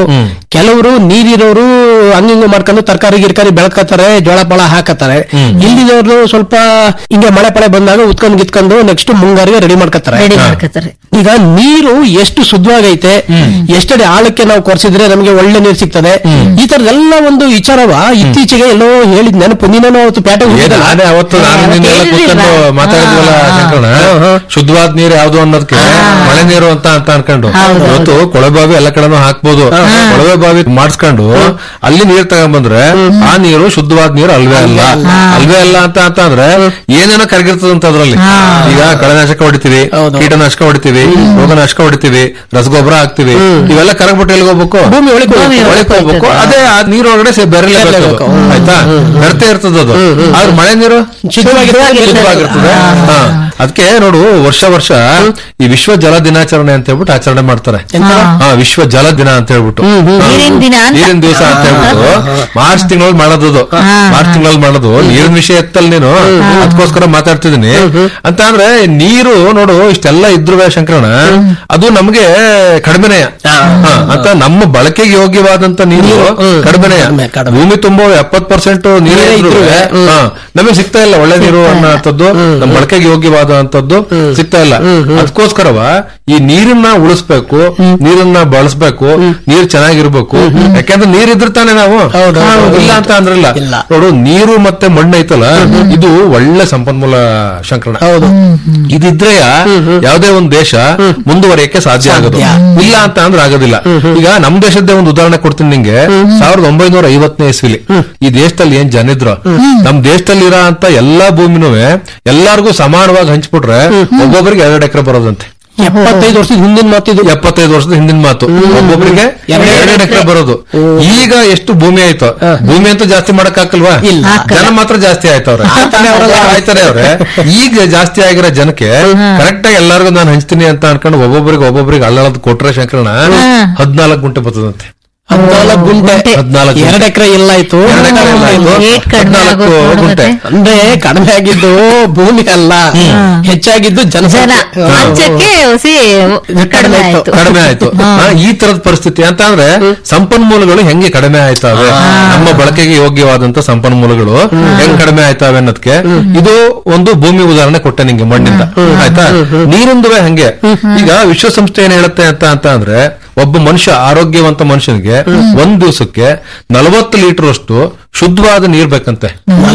ಕೆಲವರು ನೀರಿರೋರು ಹಂಗಿಂಗ ಮಾಡ್ಕೊಂಡು ತರಕಾರಿ ಗಿರ್ಕಾರಿ ಬೆಳ್ಕತ್ತಾರೆ ಜೋಳ ಪಳ ಹಾಕತ್ತಾರೆ ಇಲ್ಲಿದವರು ಸ್ವಲ್ಪ ಹಿಂಗೆ ಮಳೆ ಪಳೆ ಬಂದಾಗ ಉತ್ಕೊಂಡ್ ಗಿತ್ಕೊಂಡು ನೆಕ್ಸ್ಟ್ ಮುಂಗಾರಿಗೆ ರೆಡಿ ಮಾಡ್ಕತ್ತಾರೆ ರೆಡಿ ಮಾಡ್ಕೊತಾರೆ ಈಗ ನೀರು ಎಷ್ಟು ಶುದ್ಧವಾಗೈತೆ ಎಷ್ಟಡಿ ಆಳಕ್ಕೆ ನಾವು ಕೊರ್ಸಿದ್ರೆ ನಮಗೆ ಒಳ್ಳೆ ನೀರು ಸಿಗ್ತದೆ ಈ ತರದೆಲ್ಲ ಒಂದು ವಿಚಾರವ ಇತ್ತೀಚೆಗೆ ಎಲ್ಲೋ ಹೇಳಿದ್ ನೆನಪು ನೀನೇನೋ ಅವತ್ತು ಪೇಟೆ ಏನ್ ಹೋಗಿದ್ದಲ್ಲ? ನಾನೇ ಅವತ್ತು ನಾನು ನಿನ್ನೆಲ್ಲ ಕೂತ್ಕೊಂಡು ಹೇಳಿಲ್ವಾ? ಮಾತಾಡಿದ್ವಲ್ಲ ಶಂಕರಣ ಶುದ್ಧವಾದ ನೀರು ಯಾವ್ದು ಅನ್ನೋದಕ್ಕೆ ಮಳೆ ನೀರು ಅಂತ ಅಂತ ಅನ್ಕೊಂಡು ಇವತ್ತು ಕೊಳವೆ ಬಾವಿ ಎಲ್ಲ ಕಡೆನೂ ಹಾಕ್ಬೋದು ಕೊಳವೆ ಬಾವಿ ಮಾಡಿಸ್ಕೊಂಡು ಅಲ್ಲಿ ನೀರ್ ತಗೊಂಡ್ಬಂದ್ರೆ ಆ ನೀರು ಶುದ್ಧವಾದ ನೀರು ಅಲ್ವೇ ಅಲ್ಲ ಅಲ್ವೇ ಅಲ್ಲ ಅಂತ ಅಂತ ಅಂದ್ರೆ ಏನೇನೋ ಕರಗಿರ್ತದಂತ ಅದ್ರಲ್ಲಿ ಈಗ ಕಳೆನಾಶಕ ಹೊಡಿತೀವಿ ಹೌದು. ಕೀಟನಾಶಕ ಹೊಡಿತೀವಿ ರೋಗನಾಶಕ ಹೊಡಿತೀವಿ ರಸಗೊಬ್ಬರ ಹಾಕ್ತಿವಿ ಇವೆಲ್ಲ ಕರಗ್ಬಿಟ್ಟು ಎಲ್ಲಿಗೆ ಹೋಗ್ಬೇಕು ಭೂಮಿ ಒಳಗೆ ಹೋಗ್ಬೇಕು. ಒಳಗೆ ಹೋಗ್ಬೇಕು ಅದೇ ಆ ನೀರೊಳಗಡೆ ಸೇ ಬೆರಲೇಬೇಕು ಬೆರಲೇಬೇಕು. ಆಯ್ತಾ ಬೆರ್ತೆ ಇರ್ತದೆ ಅದು ಆದ್ರೆ ಮಳೆ ನೀರು ಶುದ್ಧವಾಗಿರ್ತದೆ. ಶುದ್ಧವಾಗಿರ್ತದೆ ಹಾ. ಅದಕ್ಕೆ ನೋಡು ವರ್ಷ ವರ್ಷ ಈ ವಿಶ್ವ ಜಲ ದಿನಾಚರಣೆ ಅಂತ ಹೇಳ್ಬಿಟ್ಟು ಆಚರಣೆ ಮಾಡ್ತಾರೆ ಹಾ ವಿಶ್ವ ಜಲ ದಿನ ಅಂತ ಹೇಳ್ಬಿಟ್ಟು ಹಾ. ನೀರಿನ ದಿನ ಅಂತ. ನೀರಿನ ದಿವಸ ಅಂತ ಹೇಳ್ಬಿಟ್ಟು ಮಾರ್ಚ್ ತಿಂಗಳಲ್ಲಿ ಮಾಡೋದು ಅದು. ಮಾರ್ಚ್ ತಿಂಗಳಲ್ಲಿ ಮಾಡೋದು ನೀರಿನ ವಿಷಯ ಎತ್ತಲ್ ನೀನು ಅದಕ್ಕೋಸ್ಕರ ಮಾತಾಡ್ತಿದ್ದೀನಿ ಅಂತ ಅಂದ್ರೆ ನೀರು ನೋಡು ಇಷ್ಟೆಲ್ಲ ಇದ್ರು ಶಂಕರಣ ಅದು ನಮ್ಗೆ ಕಡಿಮೆನೆಯ ಹಾ, ಅಂತ ನಮ್ಮ ಬಳಕೆಗೆ ಯೋಗ್ಯವಾದಂತ ನೀರು ಕಡಿಮೆನೆಯ ಕಡಿಮೆ, ಕಡಿಮೆ. ಭೂಮಿ ತುಂಬಾ ಎಪ್ಪತ್ ಪರ್ಸೆಂಟ್ ನೀರೇ ನೀರೇ ಇದ್ರು ಇದ್ರುವೆ, ನಮಗೆ ಸಿಗ್ತಾ ಇಲ್ಲ ಒಳ್ಳೆ ನೀರು ಅನ್ನೋಂಥದ್ದು ನಮ್ಮ ಬಳಕೆಗೆ ಯೋಗ್ಯವಾದಂತದ್ದು ಸಿಗ್ತಾ ಇಲ್ಲ ಅದಕ್ಕೋಸ್ಕರವ ಈ ನೀರನ್ನ ಉಳಿಸ್ಬೇಕು ನೀರನ್ನ ಬಳಸ್ಬೇಕು ನೀರ್ ಚೆನ್ನಾಗಿರ್ಬೇಕು ಯಾಕಂದ್ರೆ ನೀರ್ ಇದ್ರೆ ತಾನೇ ನಾವು ಹೌದು, ಹೌದು. ಇಲ್ಲ ಅಂತ ಅಂದ್ರಲ್ಲ ಇಲ್ಲ. ನೋಡು ನೀರು ಮತ್ತೆ ಮಣ್ಣು ಐತಲ್ಲ ಇದು ಒಳ್ಳೆ ಸಂಪನ್ಮೂಲ ಶಂಕರಣ ಹೌದು ಇದಿದ್ರೆ ಯಾವುದೇ ಒಂದು ದೇಶ ಮುಂದುವರಿಯಕ್ಕೆ ಸಾಧ್ಯ ಆಗೋದು ಇಲ್ಲ ಅಂತ ಅಂದ್ರೆ ಆಗೋದಿಲ್ಲ ಈಗ ನಮ್ ದೇಶದ್ದೇ ಒಂದು ಉದಾಹರಣೆ ಕೊಡ್ತೀನಿ ನಿಂಗೆ ಸಾವಿರದ ಒಂಬೈನೂರ ಐವತ್ತನೇ ಇಸ್ವಿಲಿ ಈ ದೇಶದಲ್ಲಿ ಏನ್ ಜನ ಇದ್ರು ನಮ್ ದೇಶದಲ್ಲಿ ಇರೋ ಅಂತ ಎಲ್ಲಾ ಭೂಮಿನೂ ಎಲ್ಲಾರ್ಗೂ ಸಮಾನವಾಗಿ ಹಂಚ್ಬಿಟ್ರೆ ಒಬ್ಬೊಬ್ಬರಿಗೆ ಎರಡು ಎಕರೆ ಬರೋದಂತೆ ಎಪ್ಪತ್ತೈದು ವರ್ಷದ ಹಿಂದಿನ ಮಾತಿದು ಎಪ್ಪತ್ತೈದು ವರ್ಷದ ಹಿಂದಿನ ಮಾತು ಒಬ್ಬೊಬ್ಬರಿಗೆ ಎರಡು ಎಕರೆ ಬರೋದು ಈಗ ಎಷ್ಟು ಭೂಮಿ ಆಯ್ತು ಭೂಮಿ ಅಂತೂ ಜಾಸ್ತಿ ಮಾಡಕ್ ಹಾಕಲ್ವಾ ಇಲ್ಲ. ಜನ ಮಾತ್ರ ಜಾಸ್ತಿ ಆಯ್ತವ್ರೆ ಆಯ್ತಾರೆ ಅವ್ರೆ ಈಗ ಜಾಸ್ತಿ ಆಗಿರೋ ಜನಕ್ಕೆ ಕರೆಕ್ಟ್ ಆಗಿ ಎಲ್ಲಾರ್ಗು ನಾನು ಹಂಚ್ತೀನಿ ಅಂತ ಅನ್ಕೊಂಡು ಒಬ್ಬೊಬ್ಬರಿಗೆ ಒಬ್ಬೊಬ್ಬರಿಗೆ ಅಳ್ಳಳದ್ ಕೊಟ್ರೆ ಶಂಕರಣ ಹದ್ನಾಲ್ಕು ಗುಂಟೆ ಬರ್ತದಂತೆ ಹದ್ನಾಲ್ಕು ಗುಂಟೆ ಹದ್ನಾಲ್ಕು ಗುಂಟೆ. ಎರಡು ಎಕರೆ ಇಲ್ಲ ಆಯ್ತು ಎರಡು ಎಕರೆ ಎಲ್ಲ ಆಯ್ತು. ರೇಟ್ ಕಡಿಮೆ ಹದ್ನಾಲ್ಕು ಆಗೋದು ಗುಂಟೆ ಮತ್ತೆ. ಅಂದ್ರೆ ಕಡಿಮೆ ಆಗಿದ್ದು ಭೂಮಿ ಅಲ್ಲ ಹೆಚ್ಚಾಗಿದ್ದು ಜನ ಜನಸಂಖ್ಯೆ ಹಂಚಕ್ಕೆ ಹೊಸಿ ಕಡಿಮೆ ಆಯ್ತು ಕಡಿಮೆ ಆಯ್ತು ಹಾ, ಈ ತರದ ಪರಿಸ್ಥಿತಿ ಅಂತ ಅಂದ್ರೆ ಸಂಪನ್ಮೂಲಗಳು ಹೆಂಗೆ ಕಡಿಮೆ ಆಯ್ತಾವೆ ನಮ್ಮ ಬಳಕೆಗೆ ಯೋಗ್ಯವಾದಂತ ಸಂಪನ್ಮೂಲಗಳು ಹೆಂಗ್ ಕಡಿಮೆ ಆಯ್ತಾವೆ ಅನ್ನೋದಕ್ಕೆ ಇದು ಒಂದು ಭೂಮಿ ಉದಾಹರಣೆ ಕೊಟ್ಟೆ ನಿಂಗೆ ಮಣ್ಣಿಂದ ಆಯ್ತಾ ನೀರಿಂದುವೆ ಹಂಗೆ ಈಗ ವಿಶ್ವಸಂಸ್ಥೆ ಏನ್ ಹೇಳುತ್ತೆ ಅಂತ ಅಂತ ಅಂದ್ರೆ ಒಬ್ಬ ಮನುಷ್ಯ ಆರೋಗ್ಯವಂತ ಮನುಷ್ಯನಿಗೆ ಒಂದ್ ದಿವಸಕ್ಕೆ ನಲವತ್ತು ಲೀಟರ್ ಅಷ್ಟು ಶುದ್ಧವಾದ ನೀರ್ ಬೇಕಂತೆ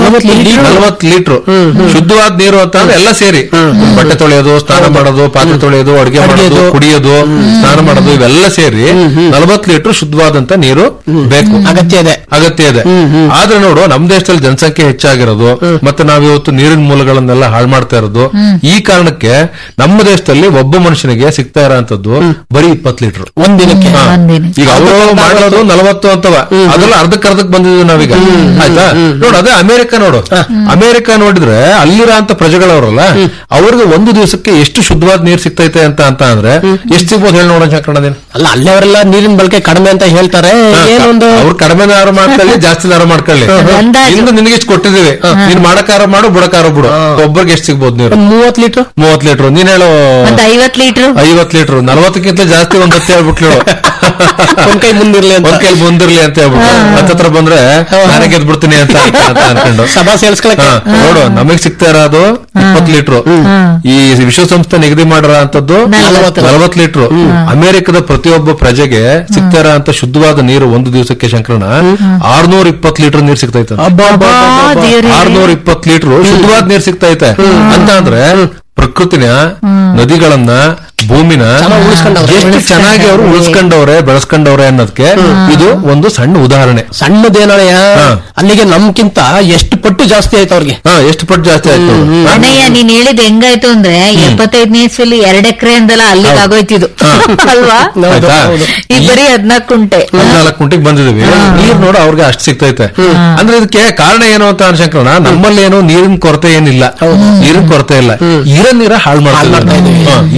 ನಲವತ್ತು ಲೀಟರ್ ಶುದ್ಧವಾದ ನೀರು ಅಂತ ಅಂದ್ರೆ ಎಲ್ಲ ಸೇರಿ ಬಟ್ಟೆ ತೊಳೆಯೋದು ಸ್ನಾನ ಮಾಡೋದು ಪಾತ್ರೆ ತೊಳೆಯೋದು ಅಡಿಗೆ ಮಾಡೋದು ಅಡ್ಗೆದು. ಕುಡಿಯೋದು ಸ್ನಾನ ಮಾಡೋದು ಇವೆಲ್ಲ ಸೇರಿ ನಲವತ್ತು ಲೀಟರ್ ಶುದ್ಧವಾದಂತ ನೀರು ಬೇಕು ಅಗತ್ಯ ಇದೆ ಅಗತ್ಯ ಇದೆ ಆದ್ರೆ ನೋಡು ನಮ್ ದೇಶದಲ್ಲಿ ಜನಸಂಖ್ಯೆ ಹೆಚ್ಚಾಗಿರೋದು ಮತ್ತೆ ನಾವಿವತ್ತು ನೀರಿನ ಮೂಲಗಳನ್ನೆಲ್ಲ ಹಾಳು ಮಾಡ್ತಾ ಇರೋದು ಈ ಕಾರಣಕ್ಕೆ ನಮ್ಮ ದೇಶದಲ್ಲಿ ಒಬ್ಬ ಮನುಷ್ಯನಿಗೆ ಸಿಗ್ತಾ ಇರೋಂಥದ್ದು ಬರೀ ಇಪ್ಪತ್ತು ಲೀಟರ್ ಒಂದಿನಕ್ಕೆ ಹಾ. ಒಂದಿನ. ಈಗ ಅವರು ಮಾಡೋದು ನಲವತ್ತು ಅಂತವ ಅದೆಲ್ಲ ಅರ್ಧಕ್ಕೆ ಅರ್ಧಕ್ಕೆ ಬಂದಿದ್ವಿ ನಾವೀಗ ಆಯ್ತಾ ನೋಡು ಅದೇ ಅಮೆರಿಕ ನೋಡು ಅಮೆರಿಕ ನೋಡಿದ್ರೆ ಅಲ್ಲಿರೋ ಅಂತ ಪ್ರಜೆಗಳವರಲ್ಲ ಅವ್ರಿಗೆ ಒಂದು ದಿವಸಕ್ಕೆ ಎಷ್ಟು ಶುದ್ಧವಾದ ನೀರ್ ಸಿಗ್ತೈತೆ ಅಂತ ಅಂತ ಅಂದ್ರೆ ಎಷ್ಟು ಸಿಗ್ಬೋದು ಹೇಳಿ ನೋಡೋಣ ಶಂಕರಣ್ಣದೇನು ಅಲ್ಲ ಅಲ್ಲೆವರೆಲ್ಲ ನೀರಿನ ಬಳಕೆ ಕಡಿಮೆ ಅಂತ ಹೇಳ್ತಾರೆ ಏನೊಂದು ಅವ್ರು ಕಡಿಮೆ ನಾರು ಮಾಡ್ಕೊಳ್ಳಿ ಜಾಸ್ತಿ ನಾರು ಮಾಡ್ಕೊಳ್ಳಿ ಅಂದಾಜು. ಇಂದು ನಿನಗೆ ಇಷ್ಟು ಕೊಟ್ಟಿದೀವಿ ನೀನ್ ಮಾಡಕಾರ ಮಾಡು ಬುಡಕಾರ ಬಿಡು ಒಬ್ಬರಿಗೆ ಎಷ್ಟು ಸಿಗ್ಬೋದು ನೀರು ಒಂದ್ ಮೂವತ್ ಲೀಟರ್ ಮೂವತ್ ಲೀಟರ್ ನೀನ್ ಹೇಳು ಒಂದ್ ಐವತ್ ಲೀಟರ್ ಐವತ್ ಲೀಟರ್ ನಲವತ್ತಕ್ಕಿಂತ ಜಾಸ್ತಿ ಒಂದ್ ಹತ್ತು ಹೇಳ್ಬಿಟ್ಲು ಒಂದ್ ಕೈ ಮುಂದಿರ್ಲಿ ಅಂತ ಒಂದ್ ಕೈಲಿ ಬಂದಿರ್ಲಿ ಅಂತ ಹೇಳ್ಬಿಟ್ಟು ಹತ್ತತ್ರ ಬಂದ್ರೆ ನಾನೇ ಗೆದ್ಬಿಡ್ತೀನಿ ಅಂತ ಅಂತ ಅನ್ಕೊಂಡು ಸಭಾ ಸೇರ್ಸ್ಕೊಳಕ್ಕೆ ಹಾ, ನೋಡು ನಮಗ್ ಸಿಗ್ತಾ ಇರೋದು ಇಪ್ಪತ್ತು ಲೀಟರ್ ಈ ವಿಶ್ವಸಂಸ್ಥೆ ನಿಗದಿ ಮಾಡಿರೋ ಅಂತದ್ದು ನಲವತ್ತು. ನಲವತ್ತು ಲೀಟರ್ ಅಮೆರಿಕದ ಪ್ರತಿಯೊಬ್ಬ ಪ್ರಜೆಗೆ ಸಿಗ್ತಾ ಇರೋ ಅಂತ ಶುದ್ಧವಾದ ನೀರು ಒಂದು ದಿವಸಕ್ಕೆ ಶಂಕರಣ ಆರ್ನೂರ ಇಪ್ಪತ್ತು ಲೀಟರ್ ನೀರು ಸಿಗ್ತೈತೆ ದೇವ್ರೇ. ಆರ್ನೂರ ಇಪ್ಪತ್ತು ಲೀಟರ್ ಶುದ್ಧವಾದ ನೀರು ಸಿಗ್ತೈತೆ ಅಂತ ಅಂದ್ರೆ ಪ್ರಕೃತಿನ ನದಿಗಳನ್ನ ಭೂಮಿನ ಚೆನ್ನಾಗ್ ಉಳಿಸ್ಕೊಂಡವ್ರೆ. ಎಷ್ಟು ಚೆನ್ನಾಗಿ ಅವರು ಉಳಿಸ್ಕೊಂಡವ್ರೆ ಬೆಳೆಸ್ಕೊಂಡವ್ರೆ ಅನ್ನೋದಕ್ಕೆ ಇದು ಒಂದು ಸಣ್ಣ ಉದಾಹರಣೆ ಸಣ್ಣದೇನಳೆಯ ಹಾ. ಅಲ್ಲಿಗೆ ನಮ್ಗಿಂತ ಎಷ್ಟು ಪಟ್ಟು ಜಾಸ್ತಿ ಆಯ್ತು ಅವ್ರಿಗೆ ಹಾ ಎಷ್ಟು ಪಟ್ಟು ಜಾಸ್ತಿ ಆಯ್ತು ಹಾ? ಅಣ್ಣಯ್ಯ ನೀನ್ ಹೇಳಿದ್ ಹೆಂಗಾಯ್ತು ಅಂದ್ರೆ ಎಪ್ಪತ್ತೈದನೇ ಇಸ್ವಿಲಿ ಎರಡ್ ಎಕರೆ ಅಂದಲ್ಲ ಅಲ್ಲಿಗೆ ಆಗೋಯ್ತಿದ್ದು ಅಲ್ವಾ ಆಯ್ತಾ? ಈಗ ಬರೀ ಹದ್ನಾಲ್ಕು ಕುಂಟೆ ಹದಿನಾಲ್ಕು ಕುಂಟಿಗೆ ಬಂದಿದೀವಿ ನೀರ್ ನೋಡು ಅವ್ರಿಗೆ ಅಷ್ಟು ಸಿಗ್ತೈತೆ ಅಂದ್ರೆ ಇದಕ್ಕೆ ಕಾರಣ ಏನು ಅಂತ ಅನ್ಶಂಕರಣ ನಮ್ಮಲ್ಲಿ ಏನು ನೀರಿನ ಕೊರತೆ ಏನಿಲ್ಲ ನೀರಿನ ಕೊರತೆ ಇಲ್ಲ ಇರೋ ನೀರ ಹಾಳು ಮಾಡ್ತಾ ಇದೀವಿ ಹಾ, ಇರೋ ನೀರನ್ನ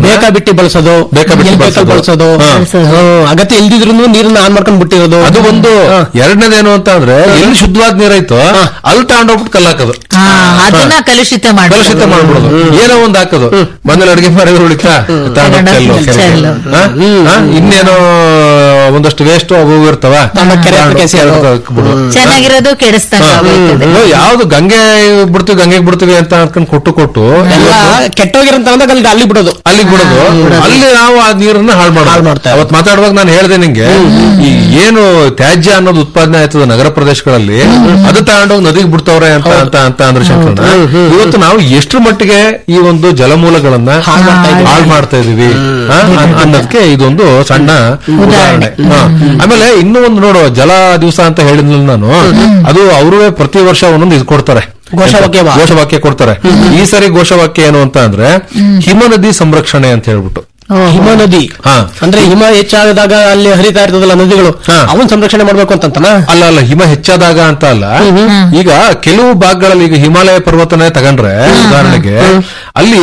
ಬೇಕಾ ಬಿಟ್ಟಿ ಬಳಸೋದು ಬೇಕಾ ಬಿಟ್ಟಿ ಎಲ್ಲಿ ಬೇಕಾಲ್ ಬಳಸೋದು. ಬಳಸೋದು ಹಾ. ಹ್ಮ್, ಅಗತ್ಯ ಇಲ್ದಿದ್ರು ನೀರನ್ನ ಆನ್ ಮಾಡ್ಕೊಂಡು ಬಿಟ್ಟಿರೋದು ಅದು ಒಂದು ಎರಡನೇದೇನು ಅಂತ ಅಂದ್ರೆ ಎಲ್ಲಿ ಶುದ್ಧವಾದ ನೀರಾಯ್ತು ಅಲ್ಲಿ ತಗೊಂಡೋಗ್ಬಿಟ್ಟು ಕಲ್ಲಾಕೋದು ಹಾ, ಅದನ್ನ ಕಲುಷಿತ ಮಾಡಿ ಕಲುಷಿತ ಮಾಡ್ಬಿಡೋದು ಏನೋ ಒಂದ್ ಹಾಕೋದು ಮನೇಲಿ ಅಡಿಗೆ ಮಾಡಿದ್ರೆ ಉಳಿತಾ ತಗೊಂಡೋಗ್ ಚೆಲ್ಲು ತಗೊಂಡೋಗ್ ಕೆರೆಗೆ. ಚೆಲ್ಲು. ಹಾ? ಹಾ? ಇನ್ನೇನೋ ಒಂದಷ್ಟು ವೇಸ್ಟ್ ಅವು ಇವು ಇರ್ತಾವ ತಗೊಂಡೋಗ್ ಕೆರೆ ಹತ್ರ ಕೆಸಿ ಅದು. ತಗೊಂಡೋಗ್ ಹಾಕ್ಬಿಡು. ಚೆನ್ನಾಗಿರೋದು ಕೆಡಿಸ್ದಂಗ ಆಗೋಯ್ತದೆ. ಹ್ಮ್. ಯಾವ್ದು ಗಂಗೆ ಬಿಡ್ತೀವಿ ಗಂಗೆಗೆ ಬಿಡ್ತೀವಿ ಅಂತ ಅನ್ಕೊಂಡು ಕೊಟ್ಟು ಕೊಟ್ಟು ಎಲ್ಲ ಕೆಟ್ಟೋಗಿರಂತ ಅಂದಾಗ ಅಲ್ಲಿ ಅಲ್ಲಿ ಬಿಡೋದು ಅಲ್ಲಿಗೆ ಬಿಡೋದು ಅಲ್ಲಿ ನಾವು ಆ ನೀರನ್ನ ಹಾಳು ಹಾಳ್ ಮಾಡೋದು ಮಾಡ್ತಾ ಅವತ್ ಮಾತಾಡುವಾಗ ನಾನು ಹೇಳ್ದೆ ನಿಂಗೆ ಈ ಏನು ತ್ಯಾಜ್ಯ ಅನ್ನೋದು ಉತ್ಪಾದನೆ ಆಯ್ತದ ನಗರ ಪ್ರದೇಶಗಳಲ್ಲಿ ಅದು ತಗೊಂಡೋಗಿ ನದಿಗೆ ಬಿಡ್ತವ್ರೆ ಅಂತ ಅಂತ ಅಂತ ಅಂದ್ರೆ ಶಂಕರಣ್ಣ ಇವತ್ತು ನಾವು ಎಷ್ಟು ಮಟ್ಟಿಗೆ ಈ ಒಂದು ಜಲಮೂಲಗಳನ್ನ ಹಾಳ್ ಮಾಡ್ತಾ ಇದೀವಿ. ಹಾಳು ಮಾಡ್ತಾ ಇದೀವಿ ಆ, ಅನ್- ಅನ್ನೋದಕ್ಕೆ ಇದೊಂದು ಸಣ್ಣ ಉದಾಹರಣೆ ಹಾ. ಆಮೇಲೆ ಇನ್ನೂ ಒಂದು ನೋಡು ಜಲ ದಿವಸ ಅಂತ ಹೇಳಿದ್ನಲ್ಲ ನಾನು ಅದು ಅವರು ಪ್ರತಿ ವರ್ಷ ಒಂದೊಂದು ಇದು ಕೊಡ್ತಾರೆ ಘೋಷವಾಕ್ಯವ? ಘೋಷವಾಕ್ಯ ಕೊಡ್ತಾರೆ ಈ ಸರಿ ಘೋಷವಾಕ್ಯ ಏನು ಅಂತ ಅಂದ್ರೆ ಹಿಮ ನದಿ ಸಂರಕ್ಷಣೆ ಅಂತ ಹೇಳ್ಬಿಟ್ಟು ಹಿಮ ನದಿ ಹಾ. ಅಂದ್ರೆ ಹಿಮ ಹೆಚ್ಚಾದಾಗ ಅಲ್ಲಿ ಹರಿತಾ ಇರ್ತದಲ್ಲ ನದಿಗಳು ಹಾ. ಅವನ್ ಸಂರಕ್ಷಣೆ ಮಾಡ್ಬೇಕು ಅಂತಂತನ ಅಲ್ಲ ಅಲ್ಲ ಹಿಮ ಹೆಚ್ಚಾದಾಗ ಅಂತ ಅಲ್ಲ ಈಗ ಕೆಲವು ಭಾಗಗಳಲ್ಲಿ ಈಗ ಹಿಮಾಲಯ ಪರ್ವತನೇ ತಗೊಂಡ್ರೆ ಉದಾಹರಣೆಗೆ ಅಲ್ಲಿ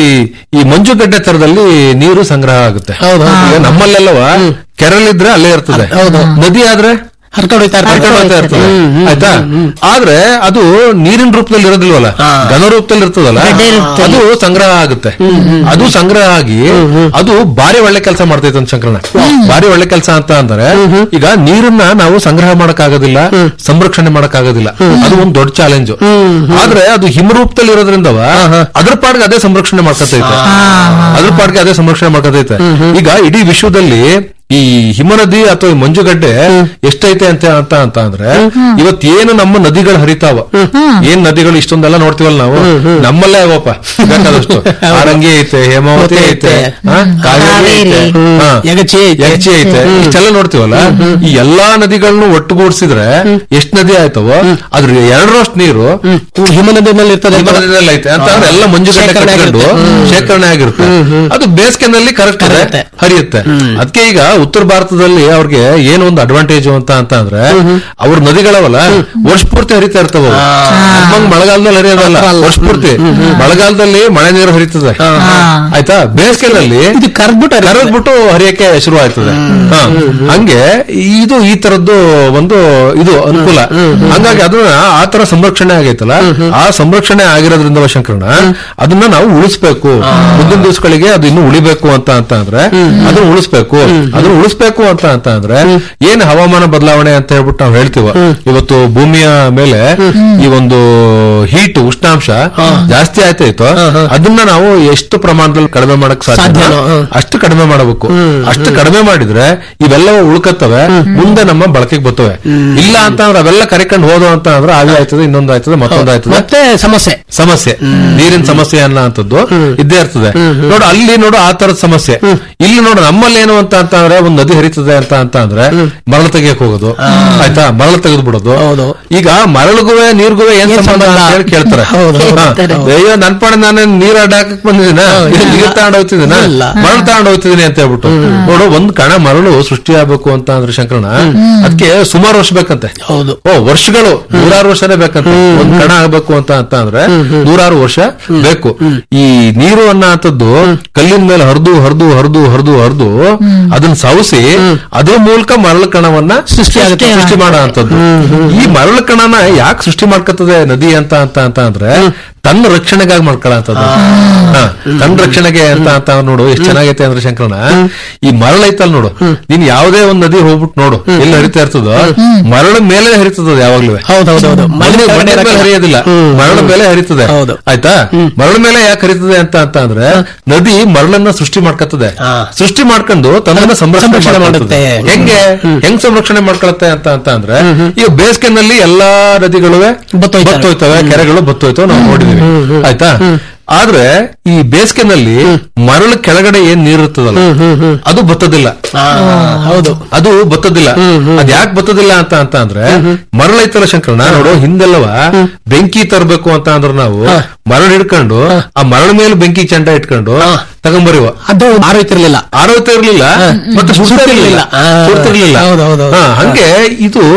ಈ ಮಂಜುಗಡ್ಡೆ ತರದಲ್ಲಿ ನೀರು ಸಂಗ್ರಹ ಆಗುತ್ತೆ ಹೌದು. ಈಗ ನಮ್ಮಲ್ಲೆಲ್ಲವ ಕೆರಳಿದ್ರೆ ಅಲ್ಲೇ ಇರ್ತದೆ ನದಿ ಆದ್ರೆ ಹರ್ಕೊಂಡು ಹೋಯ್ತಾ ಇರ್ತಾರೆ. ಹರ್ಕೊಂಡು ಹೋಗ್ತಾ ಇರ್ತದೆ ಆಯ್ತಾ ಆದ್ರೆ ಅದು ನೀರಿನ ರೂಪದಲ್ಲಿ ಇರೋದಿಲ್ವಲ್ಲ ಘನ ರೂಪದಲ್ಲಿ ಇರ್ತದಲ್ಲ ಅದು ಸಂಗ್ರಹ ಆಗುತ್ತೆ ಅದು ಸಂಗ್ರಹ ಆಗಿ ಅದು ಬಾರಿ ಒಳ್ಳೆ ಕೆಲಸ ಮಾಡ್ತೈತೆ ಅಂತ ಶಂಕರಣ ಬಾರಿ ಒಳ್ಳೆ ಕೆಲಸ ಅಂತ ಅಂದ್ರೆ ಈಗ ನೀರನ್ನ ನಾವು ಸಂಗ್ರಹ ಮಾಡಕ್ ಆಗೋದಿಲ್ಲ ಸಂರಕ್ಷಣೆ ಮಾಡಕ್ ಆಗೋದಿಲ್ಲ ಅದು ಒಂದು ದೊಡ್ಡ ಚಾಲೆಂಜ್ ಆದ್ರೆ ಅದು ಹಿಮರೂಪದಲ್ಲಿ ಇರೋದ್ರಿಂದವ ಅದ್ರ ಪಾಡ್ಗೆ ಅದೇ ಸಂರಕ್ಷಣೆ ಮಾಡ್ಕೊತೈತೆ ಅದ್ರ ಪಾಡ್ಗೆ ಅದೇ ಸಂರಕ್ಷಣೆ ಮಾಡ್ಕೊತೈತೆ ಈಗ ಇಡೀ ವಿಶ್ವದಲ್ಲಿ ಈ ಹಿಮನದಿ ಅಥವಾ ಈ ಮಂಜುಗಡ್ಡೆ ಎಷ್ಟೈತೆ ಅಂತ ಅಂತ ಅಂತ ಅಂದ್ರೆ ಇವತ್ತೇನು ನಮ್ಮ ನದಿಗಳು ಹರಿತಾವ ಏನ್ ನದಿಗಳು ಇಷ್ಟೊಂದೆಲ್ಲ ನೋಡ್ತೀವಲ್ಲ ನಾವು ನಮ್ಮಲ್ಲೇ ಅವಪ್ಪ ಬೇಕಾದಷ್ಟು ಆರಂಗಿ ಐತೆ ಹೇಮಾವತಿ ಐತೆ ಹಾ, ಕಾವೇರಿ ಐತೆ ಹಾ, ಯಗಚಿ ಐತೆ. ಯಗಚಿ ಐತೆ ಇಷ್ಟೆಲ್ಲ ನೋಡ್ತೀವಲ್ಲ ಈ ಎಲ್ಲಾ ನದಿಗಳನ್ನು ಒಟ್ಟುಗೂಡಿಸಿದ್ರೆ ಎಷ್ಟ್ ನದಿ ಆಯ್ತವೋ ಅದ್ರ ಎರಡರಷ್ಟು ನೀರು ಹಿಮ ನದಿನಲ್ಲಿ ಇರ್ತದೆ ಹಿಮ ನದಿನಲ್ಲಿ ಐತೆ ಅಂತ ಅಂದ್ರೆ ಎಲ್ಲ ಮಂಜುಗಡ್ಡೆ ಶೇಖರಣೆ ಕಟ್ಕೊಂಡು ಆಗಿರುತ್ತೆ. ಶೇಖರಣೆ ಆಗಿರುತ್ತೆ ಅದು ಬೇಸಿಗೆನಲ್ಲಿ ಕರೆಕ್ಟ್ ಕರೆಕ್ಟ್. ಹರಿಯುತ್ತೆ ಅದಕ್ಕೆ ಈಗ ಉತ್ತರ ಭಾರತದಲ್ಲಿ ಅವ್ರಿಗೆ ಏನು ಒಂದು ಅಡ್ವಾಂಟೇಜ್ ಅಂತ ಅಂತ ಅಂದ್ರೆ ಅವ್ರ ನದಿಗಳವಲ್ಲ ವರ್ಷ ಪೂರ್ತಿ ಹರಿತಾ ಇರ್ತಾವ ಅವು. ನಮ್ಮಂಗ್ ಮಳೆಗಾಲದಲ್ಲಿ ಹರಿಯೋದಲ್ಲ ವರ್ಷ ಪೂರ್ತಿ ಮಳೆಗಾಲದಲ್ಲಿ ಮಳೆ ನೀರು ಹರಿತದೆ ಆಯ್ತಾ ಬೇಸಿಗೆನಲ್ಲಿ ಇದು ಕರ್ದ್ಬಿಟ್ಟು ಹರಿಯುತ್ತೆ. ಕರೆದ್ಬಿಟ್ಟು ಹರಿಯಕ್ಕೆ ಶುರು ಆಯ್ತದೆ ಹಾ. ಹಂಗೆ ಇದು ಈ ತರದ್ದು ಒಂದು ಇದು ಅನುಕೂಲ ಹಂಗಾಗಿ ಅದನ್ನ ಆ ತರ ಸಂರಕ್ಷಣೆ ಆಗೈತಲ್ಲ ಆ ಸಂರಕ್ಷಣೆ ಆಗಿರೋದ್ರಿಂದ ಶಂಕರಣ ಅದನ್ನ ನಾವು ಉಳಿಸ್ಬೇಕು ಮುಂದಿನ ದಿವಸಗಳಿಗೆ ಅದು ಇನ್ನು ಉಳಿಬೇಕು ಅಂತ ಅಂತ ಅಂದ್ರೆ ಅದನ್ನ ಉಳಿಸ್ಬೇಕು ಅದನ್ನ ಉಳಿಸ್ಬೇಕು ಅಂತ ಅಂತ ಅಂದ್ರೆ ಏನ್ ಹವಾಮಾನ ಬದಲಾವಣೆ ಅಂತ ಹೇಳ್ಬಿಟ್ಟು ನಾವು ಹೇಳ್ತೀವ ಇವತ್ತು ಭೂಮಿಯ ಮೇಲೆ ಈ ಒಂದು ಹೀಟ್ ಉಷ್ಣಾಂಶ ಜಾಸ್ತಿ ಆಯ್ತಾಯ್ತು ಅದನ್ನ ನಾವು ಎಷ್ಟು ಪ್ರಮಾಣದಲ್ಲಿ ಕಡಿಮೆ ಮಾಡಕ್ ಸಾಧ್ಯ ಸಾಧ್ಯನೋ? ಹ್ಮ್. ಅಷ್ಟು ಕಡಿಮೆ ಮಾಡಬೇಕು ಅಷ್ಟು ಕಡಿಮೆ ಮಾಡಿದ್ರೆ ಇವೆಲ್ಲವೂ ಉಳ್ಕತ್ತವೆ ಮುಂದೆ ನಮ್ಮ ಬಳಕೆಗೆ ಬರ್ತವೆ ಇಲ್ಲ ಅಂತ ಅಂದ್ರೆ ಅವೆಲ್ಲ ಕರಿಕೊಂಡು ಹೋದೋ ಅಂತ ಅಂದ್ರೆ ಆವಿ ಆಯ್ತದೆ ಇನ್ನೊಂದು ಆಯ್ತದೆ ಮತ್ತೊಂದು ಆಯ್ತದೆ ಮತ್ತೆ ಸಮಸ್ಯೆ ಸಮಸ್ಯೆ ನೀರಿನ ಸಮಸ್ಯೆ ಅನ್ನೋಂಥದ್ದು ಇದ್ದೇ ಇರ್ತದೆ ನೋಡು ಅಲ್ಲಿ ನೋಡು ಆ ತರದ ಸಮಸ್ಯೆ ಇಲ್ಲಿ ನೋಡು ನಮ್ಮಲ್ಲಿ ಏನು ಅಂತ ಅಂತ ಅಂದ್ರೆ ಒಂದ್ ನದಿ ಹರಿತದೆ ಅಂತ ಅಂತ ಅಂದ್ರೆ ಮರಳು ತೆಗಿಯಕ್ ಹೋಗೋದು ಆಯ್ತಾ ಮರಳು ತೆಗೆದು ಬಿಡೋದು ಹೌದು. ಈಗ ಮರಳುಗುವೆ ನೀರ್ಗುವೆ ಏನ್ ಏನ್ ಸಂಬಂಧ ಸಂಬಂಧ? ಅಂತ ಹೇಳಿ ಕೇಳ್ತಾರೆ ಹೌದು, ಹೌದು. ಹಾ. ಅಯ್ಯೋ ನನ್ ಪಾಡ ನಾನು ನೀರ್ ಅಡ್ಡಾಕಕ್ ಬಂದಿದ್ದೀನ ನೀರ್ ತಗೊಂಡ್ ಹೋಗ್ತಿದ್ದೀನ ಇಲ್ಲ. ಮರಳು ತಗೊಂಡ್ ಹೋಗ್ತಿದ್ದೀನಿ ಅಂತ ಹೇಳ್ಬಿಟ್ಟು ನೋಡು ಒಂದ್ ಕಣ ಮರಳು ಸೃಷ್ಟಿ ಆಗ್ಬೇಕು ಅಂತ ಅಂದ್ರೆ ಶಂಕರಣ ಅದಕ್ಕೆ ಸುಮಾರು ವರ್ಷ ಬೇಕಂತೆ ಹೌದು. ಓ ವರ್ಷಗಳು ನೂರಾರು ವರ್ಷನೇ ಬೇಕಂತೆ ಒಂದ್ ಕಣ ಆಗ್ಬೇಕು ಅಂತ ಅಂತ ಅಂದ್ರೆ ನೂರಾರು ವರ್ಷ ಬೇಕು ಈ ನೀರು ಅನ್ನೋಂಥದ್ದು ಕಲ್ಲಿನ ಮೇಲೆ ಹರಿದು ಹರಿದು ಹರಿದು ಹರಿದು ಹರಿದು ಅದನ್ನ ಸವಸಿ ಅದ್ರ ಮೂಲಕ ಮರಳು ಕಣವನ್ನ ಸೃಷ್ಟಿ ಆಗುತ್ತೆ. ಸೃಷ್ಟಿ ಮಾಡೋ ಅಂತದ್ದು ಈ ಮರಳು ಕಣನ ಯಾಕೆ ಸೃಷ್ಟಿ ಮಾಡ್ಕತ್ತದೆ ನದಿ ಅಂತ ಅಂತ ಅಂತ ಅಂದ್ರೆ ತನ್ನ ರಕ್ಷಣೆಗಾಗಿ ಮಾಡ್ಕೊಳ್ಳೋಂಥದ್ದು ಹಾ, ತನ್ನ ರಕ್ಷಣೆಗೆ ಅಂತ ಅಂತ ನೋಡು ಎಷ್ಟು ಚೆನ್ನಾಗೈತೆ ಅಂದ್ರೆ ಶಂಕರಣ ಈ ಮರಳು ಐತಲ್ ನೋಡು ನೀನ್ ಯಾವುದೇ ಒಂದ್ ನದಿ ಹೋಗ್ಬಿಟ್ಟು ನೋಡು ಎಲ್ಲಿ ಹರಿತಾ ಇರ್ತದೋ ಮರಳ ಮೇಲೆ ಹರಿತದ ಯಾವಾಗ್ಲೂ ಹೌದು, ಹೌದು, ಹೌದು. ಮಣ್ಣಿನ ಮಣ್ಣ್ ಮಣ್ಣಿನ ಮೇಲೆ ಹರಿಯೋದಿಲ್ಲ ಮರಳ ಮೇಲೆ ಹರಿತದೆ ಹೌದು. ಆಯ್ತಾ ಮರಳ ಮೇಲೆ ಯಾಕೆ ಹರಿತದೆ ಅಂತ ಅಂತ ಅಂದ್ರೆ ನದಿ ಮರಳನ್ನ ಸೃಷ್ಟಿ ಮಾಡ್ಕತ್ತದೆ ಹಾ. ಸೃಷ್ಟಿ ಮಾಡ್ಕೊಂಡು ತನ್ನನ್ನ ಸಂರಕ್ಷಣೆ ಸಂರಕ್ಷಣೆ ಮಾಡ್ಕೊಳ್ತದೆ. ಮಾಡುತ್ತೆ. ಹೆಂಗೆ ಹೆಂಗ್ ಸಂರಕ್ಷಣೆ ಮಾಡ್ಕೊಳತ್ತೆ ಅಂತ ಅಂತ ಅಂದ್ರೆ ಈಗ ಬೇಸಿಗೆನಲ್ಲಿ ಎಲ್ಲಾ ನದಿಗಳು ಬತ್ತೋಯ್ತವೆ. ಬತ್ತೋಯ್ತವೆ ಕೆರೆಗಳು ಬತ್ತೋಯ್ತವೆ ನಾವು ನೋಡಿದೀವಿ ಆಯ್ತಾ ಆದ್ರೆ ಈ ಬೇಸಿಗೆನಲ್ಲಿ ಮರಳು ಕೆಳಗಡೆ ಏನ್ ನೀರಿರ್ತದಲ್ಲ ಅದು ಬತ್ತದಿಲ್ಲ ಆ, ಹೌದು ಅದು ಬತ್ತದಿಲ್ಲ ಅದ್ ಯಾಕೆ ಬತ್ತದಿಲ್ಲ ಅಂತ ಅಂತ ಅಂದ್ರೆ ಮರಳೈತಲ್ಲ ಶಂಕರಣ ನೋಡು ಹಿಂದೆಲ್ಲವ ಬೆಂಕಿ ತರಬೇಕು ಅಂತ ಅಂದ್ರೆ ನಾವು ಮರಳು ಹಿಡ್ಕೊಂಡು ಆ ಮರಳ ಮೇಲೆ ಬೆಂಕಿ ಚಂಡ ಇಟ್ಕೊಂಡು ತಗೊಂಬರಿವ ಅದು ಆರೋಯ್ತಿರ್ಲಿಲ್ಲ ಆರೋಗ್ಯ ಇರ್ಲಿಲ್ಲ ಮತ್ತೆ ಸುಡ್ತಿರ್ಲಿಲ್ಲ ಸುಡ್ತಿರ್ಲಿಲ್ಲ. ಆ, ಸುಡ್ತಿರ್ಲಿಲ್ಲ ಹೌದು, ಹೌದು, ಹೌದು. ಹಾ, ಹಂಗೆ ಇದು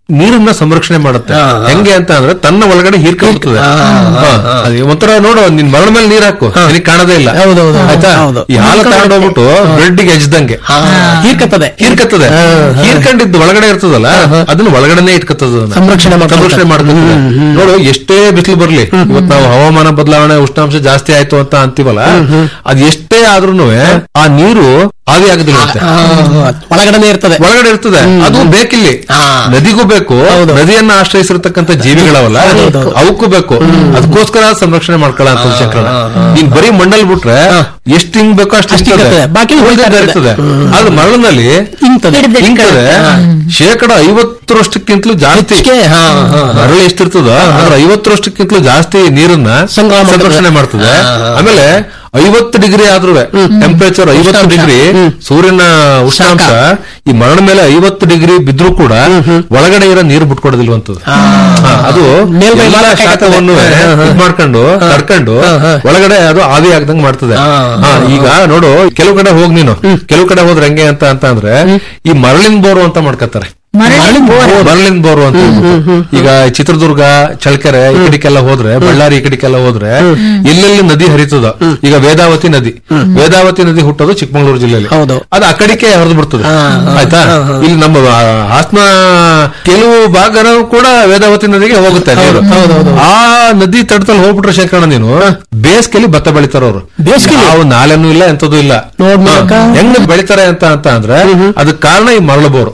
ನೀರನ್ನ ಸಂರಕ್ಷಣೆ ಮಾಡುತ್ತೆ ಹೆಂಗೆ ಅಂತ ಅಂದ್ರೆ ತನ್ನ ಒಳಗಡೆ ಹೀರ್ಕೊಂಡ್ಬಿಡ್ತದೆ ಹಾ. ಅದು ಒಂಥರ ನೋಡು ನಿನ್ ಮರಳ ಮೇಲೆ ನೀರ್ ಹಾಕು ನಿನಗೆ ಕಾಣದೇ ಇಲ್ಲ ಹೌದೌದು. ಆಯ್ತಾ ಹೌದು. ಈ ಹಾಲು ತಗೊಂಡೋಗ್ಬಿಟ್ಟು ಬ್ರೆಡ್ಗೆ ಎಜ್ದಂಗೆ ಹೀರ್ಕತ್ತದೆ ಹೀರ್ಕತ್ತದೆ ಹೀರ್ಕೊಂಡಿದ್ದು ಒಳಗಡೆ ಇರ್ತದಲ್ಲ ಅದನ್ನ ಒಳಗಡೆನೆ ಇಟ್ಕತ್ತದ ಅದನ್ನ. ಸಂರಕ್ಷಣೆ ಮಾಡ್ಕೊತದೆ. ಸಂರಕ್ಷಣೆ ಮಾಡ್ಕೊತದೆ ನೋಡು ಎಷ್ಟೇ ಬಿಸಿಲು ಬರ್ಲಿ ಇವತ್ತು ನಾವು ಹವಾಮಾನ ಬದಲಾವಣೆ ಉಷ್ಣಾಂಶ ಜಾಸ್ತಿ ಆಯ್ತು ಅಂತ ಅಂತೀವಲ್ಲ ಅದ್ ಎಷ್ಟೇ ಆದ್ರೂನು ಆ ನೀರು ಆವಿ ಆಗೋದಿಲ್ಲ ಅಂತೆ. ಒಳಗಡೆನೆ ಇರ್ತದೆ ಒಳಗಡೆ ಇರ್ತದೆ ಅದು ಬೇಕಿಲ್ಲಿ ಹಾ. ನದಿಗೂ ಬೇಕು ನದಿಯನ್ನ ಆಶ್ರಯಿಸಿರ್ತಕ್ಕಂಥ ಜೀವಿಗಳವಲ್ಲ ಅವಕ್ಕೂ ಬೇಕು ಅದಕ್ಕೋಸ್ಕರ ಸಂರಕ್ಷಣೆ ಮಾಡ್ಕೊಳ್ಳ ಅಂತ ಶಂಕರಣ ನೀನ್ ಬರೀ ಮಣ್ಣಲ್ಲಿ ಬಿಟ್ರೆ ಎಷ್ಟು ಹಿಂಗ್ ಬೇಕೋ ಅಷ್ಟು ಅಷ್ಟು ಇರ್ತದೆ. ಇರ್ತದೆ. ಬಾಕಿ ಉಳಿತಾ ಉಳಿದಿದ್ದು ಇರ್ತದೆ. ಇರ್ತದೆ ಅದು ಮರಳಿನಲ್ಲಿ ಇಂತದೆ ಹಿಂಗ್ತದೆ ಶೇಕಡ ಐವತ್ತರಷ್ಟಕ್ಕಿಂತಲೂ ಜಾಸ್ತಿ ಹೆಚ್ಚಿಗೆ, ಹಾ, ಹಾ, ಹಾ. ಮರಳು ಎಷ್ಟಿರ್ತದ ಅದ್ರ ಐವತ್ತರಷ್ಟಕ್ಕಿಂತಲೂ ಜಾಸ್ತಿ ನೀರನ್ನ ಸಂಗ್ರಹ ಮಾಡ್ತದೆ. ಸಂರಕ್ಷಣೆ ಮಾಡ್ತದೆ ಆಮೇಲೆ ಐವತ್ತು ಡಿಗ್ರಿ ಆದ್ರೂ ಟೆಂಪರೇಚರ್ ಐವತ್ತು ಉಷ್ಣಾಂಶ. ಡಿಗ್ರಿ ಸೂರ್ಯನ ಉಷ್ಣಾಂಶ ಈ ಮರಣ ಮೇಲೆ ಐವತ್ತು ಡಿಗ್ರಿ ಬಿದ್ರೂ ಕೂಡ ಒಳಗಡೆ ಇರೋ ನೀರು ಬಿಟ್ಕೊಡೋದಿಲ್ವಂತದ್ದು ಹಾ, ಅದು ಮೇಲ್ಮೈ ಎಲ್ಲ ಮಾತ್ರ ಶಾಖವನ್ನು ಇದ್ ಮಾಡ್ಕೊಂಡು ತಡ್ಕೊಂಡು ಒಳಗಡೆ ಅದು ಆವಿ ಆಗದಂಗ್ ಮಾಡ್ತದೆ ಹಾ, ಈಗ ನೋಡು ಕೆಲವು ಕಡೆ ಹೋಗ್ ನೀನು ಕೆಲವು ಕಡೆ ಹೋದ್ರೆ ಹೆಂಗೆ ಅಂತ ಅಂತ ಅಂದ್ರೆ ಈ ಮರಳಿನ ಬೋರು ಅಂತ ಮಾಡ್ಕೊತಾರೆ ಮರಳಿನ ಬೋರ್ ಮರಳಿನ ಬೋರು ಅಂತ ಹೇಳ್ಬಿಟ್ಟು. ಈಗ ಚಿತ್ರದುರ್ಗ ಚಳ್ಳಕೆರೆ ಈ ಕಡೆಗೆಲ್ಲ ಹೋದ್ರೆ ಬಳ್ಳಾರಿ ಈ ಕಡೆಗೆಲ್ಲ ಹೋದ್ರೆ ಎಲ್ಲೆಲ್ಲಿ ನದಿ ಹರಿತದ ಈಗ ವೇದಾವತಿ ನದಿ ವೇದಾವತಿ ನದಿ ಹುಟ್ಟೋದು ಚಿಕ್ಕಮಗಳೂರು ಜಿಲ್ಲೆಯಲ್ಲಿ ಹೌದು. ಅದು ಆ ಕಡೆಗೆ ಹರಿದು ಬಿಡ್ತದೆ ಆಯ್ತಾ ಇಲ್ಲಿ ನಮ್ಮ ಆ, ಹಾಸನ ಕೆಲವು ಭಾಗನೂ ಕೂಡ ವೇದಾವತಿ ನದಿಗೆ ಹೋಗುತ್ತೆ ನೀರು ಆ ನದಿ ತಡದಲ್ಲಿ ಹೋಗ್ಬಿಟ್ರೆ ಶಂಕರಣ ನೀನು ಬೇಸಿಗೆಲಿ ಭತ್ತ ಬೆಳಿತಾರ ಅವರು ಬೇಸಿಗೆಲಿ? ಯಾವ ನಾಲೆನೂ ಇಲ್ಲ ಎಂತದೂ ಇಲ್ಲ ನೋಡ್ ಮೂಲಕ? ಹಾ. ಹೆಂಗ್ ಬೆಳಿತಾರೆ ಅಂತ ಅಂತ ಅಂದ್ರೆ ಅದಕ್ಕೆ ಕಾರಣ ಈ ಮರಳು ಬೋರು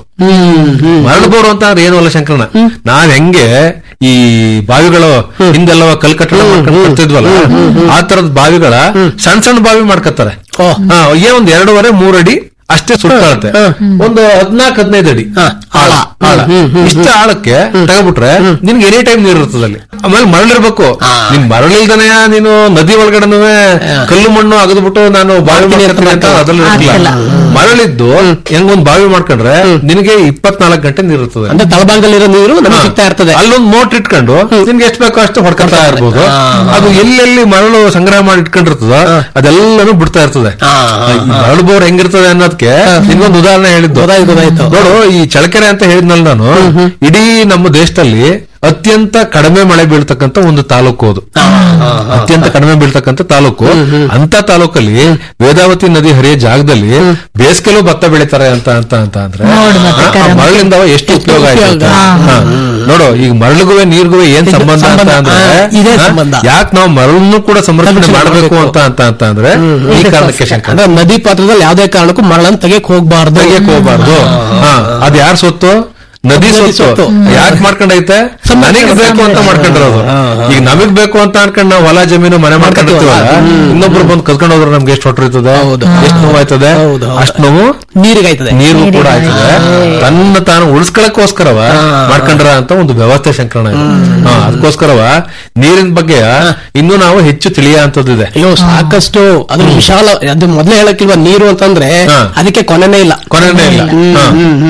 ಮರಳು ಬೋರು ಅಂತ ಅಂದ್ರೆ ಏನು ಅಲ್ಲ ಶಂಕರಣ ನಾವ್ ಹೆಂಗೆ ಈ ಬಾವಿಗಳು ಹಿಂದೆಲ್ಲ ಕಲ್ ಕಟ್ಟಡ ಮಾಡ್ಕೊಂಡು ಕಟ್ತಿದ್ವಲ್ಲ ಆ ತರದ ಬಾವಿಗಳ ಸಣ್ಣ ಸಣ್ಣ ಬಾವಿ ಮಾಡ್ಕತ್ತಾರೆ ಹಾ, ಏನ್ ಒಂದ್ ಎರಡೂವರೆ ಮೂರ್ ಅಡಿ ಅಷ್ಟೇ ಸುತ್ತಾಳತೆ ಒಂದು ಹದ್ನಾಲ್ಕು ಹದಿನೈದು ಅಡಿ ಆಳ ಆಳ ಇಷ್ಟ ಆಳಕ್ಕೆ ತಗೊಬಿಟ್ರೆ ನಿನ್ಗೆ ಎನಿ ಟೈಮ್ ನೀರು ಇರ್ತದೆ ಅಲ್ಲಿ ಆಮೇಲೆ ಮರಳಿರ್ಬೇಕು ನಿನ್ ಮರಳಿಲ್ದನೆ ನೀನು ನದಿ ಒಳಗಡೆನೂ ಕಲ್ಲು ಮಣ್ಣು ಅಗದ್ಬಿಟ್ಟು ನಾನು ಬಾವಿ ಮಾಡ್ತೀನಿ ಅಂತ ಅದ್ರಲ್ಲಿ ಇರ್ತಿಲ್ಲ ಮರಳಿದ್ದು ಹೆಂಗೊಂದ್ ಬಾವಿ ಮಾಡ್ಕೊಂಡ್ರೆ ನಿನಗೆ ಇಪ್ಪತ್ನಾಲ್ಕು ಗಂಟೆ ನೀರು ಇರ್ತದೆ ಅಂದ್ರೆ ತಳಭಾಗದಲ್ಲಿರೋ ನೀರು ನಮಗೆ ಸಿಗ್ತಾ ಇರ್ತದೆ ಅಲ್ಲೊಂದು ಮೋಟರ್ ಇಟ್ಕೊಂಡು ನಿನ್ಗೆ ಎಷ್ಟು ಬೇಕೋ ಅಷ್ಟು ಹೊಡ್ಕೊತಾ ಇರ್ಬೋದು ಅದು ಎಲ್ಲೆಲ್ಲಿ ಮರಳು ಸಂಗ್ರಹ ಮಾಡಿ ಇಟ್ಕೊಂಡಿರ್ತದ ಅದೆಲ್ಲಾನು ಬಿಡ್ತಾ ಇರ್ತದೆ ಈ ಮರಳು ಬೋರ್ ಹೆಂಗಿರ್ತದೆ ಅನ್ನೋದಕ್ಕೆ ನಿನ್ಗೊಂದು ಉದಾಹರಣೆ ಹೇಳಿದ್ದು ಗೊತ್ತಾಯ್ತು, ಗೊತ್ತಾಯ್ತು. ನೋಡು ಈ ಚಳಕೆರೆ ಅಂತ ಹೇಳಿದ್ನಲ್ಲ ನಾನು ಇಡೀ ನಮ್ಮ ದೇಶದಲ್ಲಿ ಅತ್ಯಂತ ಕಡಿಮೆ ಮಳೆ ಬೀಳ್ತಕ್ಕಂತ ಒಂದು ತಾಲೂಕು ಅದು ಅತ್ಯಂತ ಕಡಿಮೆ ಬೀಳ್ತಕ್ಕಂತ ತಾಲೂಕು ಅಂತ ತಾಲೂಕಲ್ಲಿ ವೇದಾವತಿ ನದಿ ಹರಿಯೋ ಜಾಗದಲ್ಲಿ ಬೇಸಿಗೆಲೂ ಭತ್ತ ಬೆಳಿತಾರೆ ಅಂತ ಅಂತ ಅಂತ ಅಂದ್ರೆ ಆ ಮರಳಿಂದ ಎಷ್ಟು ಉಪಯೋಗ ಆಯ್ತು ಅಂತ. ಹಾ. ನೋಡು ಈಗ ಮರಳಿಗೂ ನೀರ್ಗೂ ಏನ್ ಸಂಬಂಧ ಅಂತ ಸಂಬಂಧ. ಅಂದ್ರೆ ಹಾ, ಇದೇ ಹಾ, ಸಂಬಂಧ. ಯಾಕೆ ನಾವು ಮರಳನ್ನು ಕೂಡ ಸಂರಕ್ಷಣೆ ಸಂರಕ್ಷಣೆ ಮಾಡಬೇಕು ಮಾಡ್ಬೇಕು. ಅಂತ ಅಂತ ಅಂತ ಅಂದ್ರೆ ಈ ಕಾರಣಕ್ಕೆ ಶಂಕರ ಅಂದ್ರೆ ನದಿ ಪಾತ್ರದಲ್ಲಿ ಯಾವುದೇ ಕಾರಣಕ್ಕೂ ಮರಳನ್ನು ತೆಗೆಯಕ್ ಹೋಗ್ಬಾರ್ದು ತೆಗಿಯಕ್ ಹೋಗ್ಬಾರ್ದು ಹಾ ಅದ್ ಯಾರ್ ಸೊತ್ತು ನದಿ ನದಿ ಸೊತ್ತು ಸೊತ್ತು. ಯಾಕೆ ಮಾಡ್ಕೊಂಡೈತೆ ನನಗ್ ಬೇಕು ಅಂತ ಮಾಡ್ಕೊಂಡಿರೋದು ಈಗ ನಮಗ್ ಬೇಕು ಅಂತ ಅನ್ಕೊಂಡ್ ನಾವು ಹೊಲ ಜಮೀನು ಮನೆ ಮಾಡ್ಕೊಂಡಿರ್ತೀವಲ್ಲ ಇನ್ನೊಬ್ರು ಬಂದು ಕಲ್ಕೊಂಡು ಹೋದ್ರೆ ನಮ್ಗೆ ಎಷ್ಟು ಹೊಟ್ಟಿರ್ತದೆ ಹೌದು. ಎಷ್ಟು ನೋವು ಆಯ್ತದೆ ಹೌದು, ಹೌದು. ಅಷ್ಟು ನೋವು ನೀರಿಗೆ ಆಯ್ತದೆ ನೀರು ಕೂಡ ಆಯ್ತದೆ ತನ್ನ ತಾನು ಉಳಿಸ್ಕೊಳಕ್ಕೋಸ್ಕರವ ಮಾಡ್ಕೊಂಡ್ರ ಅಂತ ಒಂದು ವ್ಯವಸ್ಥೆ ಶಂಕರಣ ಇದು. ಹಾ, ಅದಕ್ಕೋಸ್ಕರವ ನೀರಿನ ಬಗ್ಗೆ ಇನ್ನೂ ನಾವು ಹೆಚ್ಚು ತಿಳಿಯ ಅಂತದಿದೆ ಅಯ್ಯೋ ಸಾಕಷ್ಟು ಅದು ವಿಶಾಲ ಅದು ಮೊದಲೇ ಹೇಳಕ್ಕಿಲ್ವಾ ನೀರು ಅಂತಂದ್ರೆ ಹಾ. ಅದಕ್ಕೆ ಕೊನೆನೇ ಇಲ್ಲ ಕೊನೆನೇ ಇಲ್ಲ ಹಾ.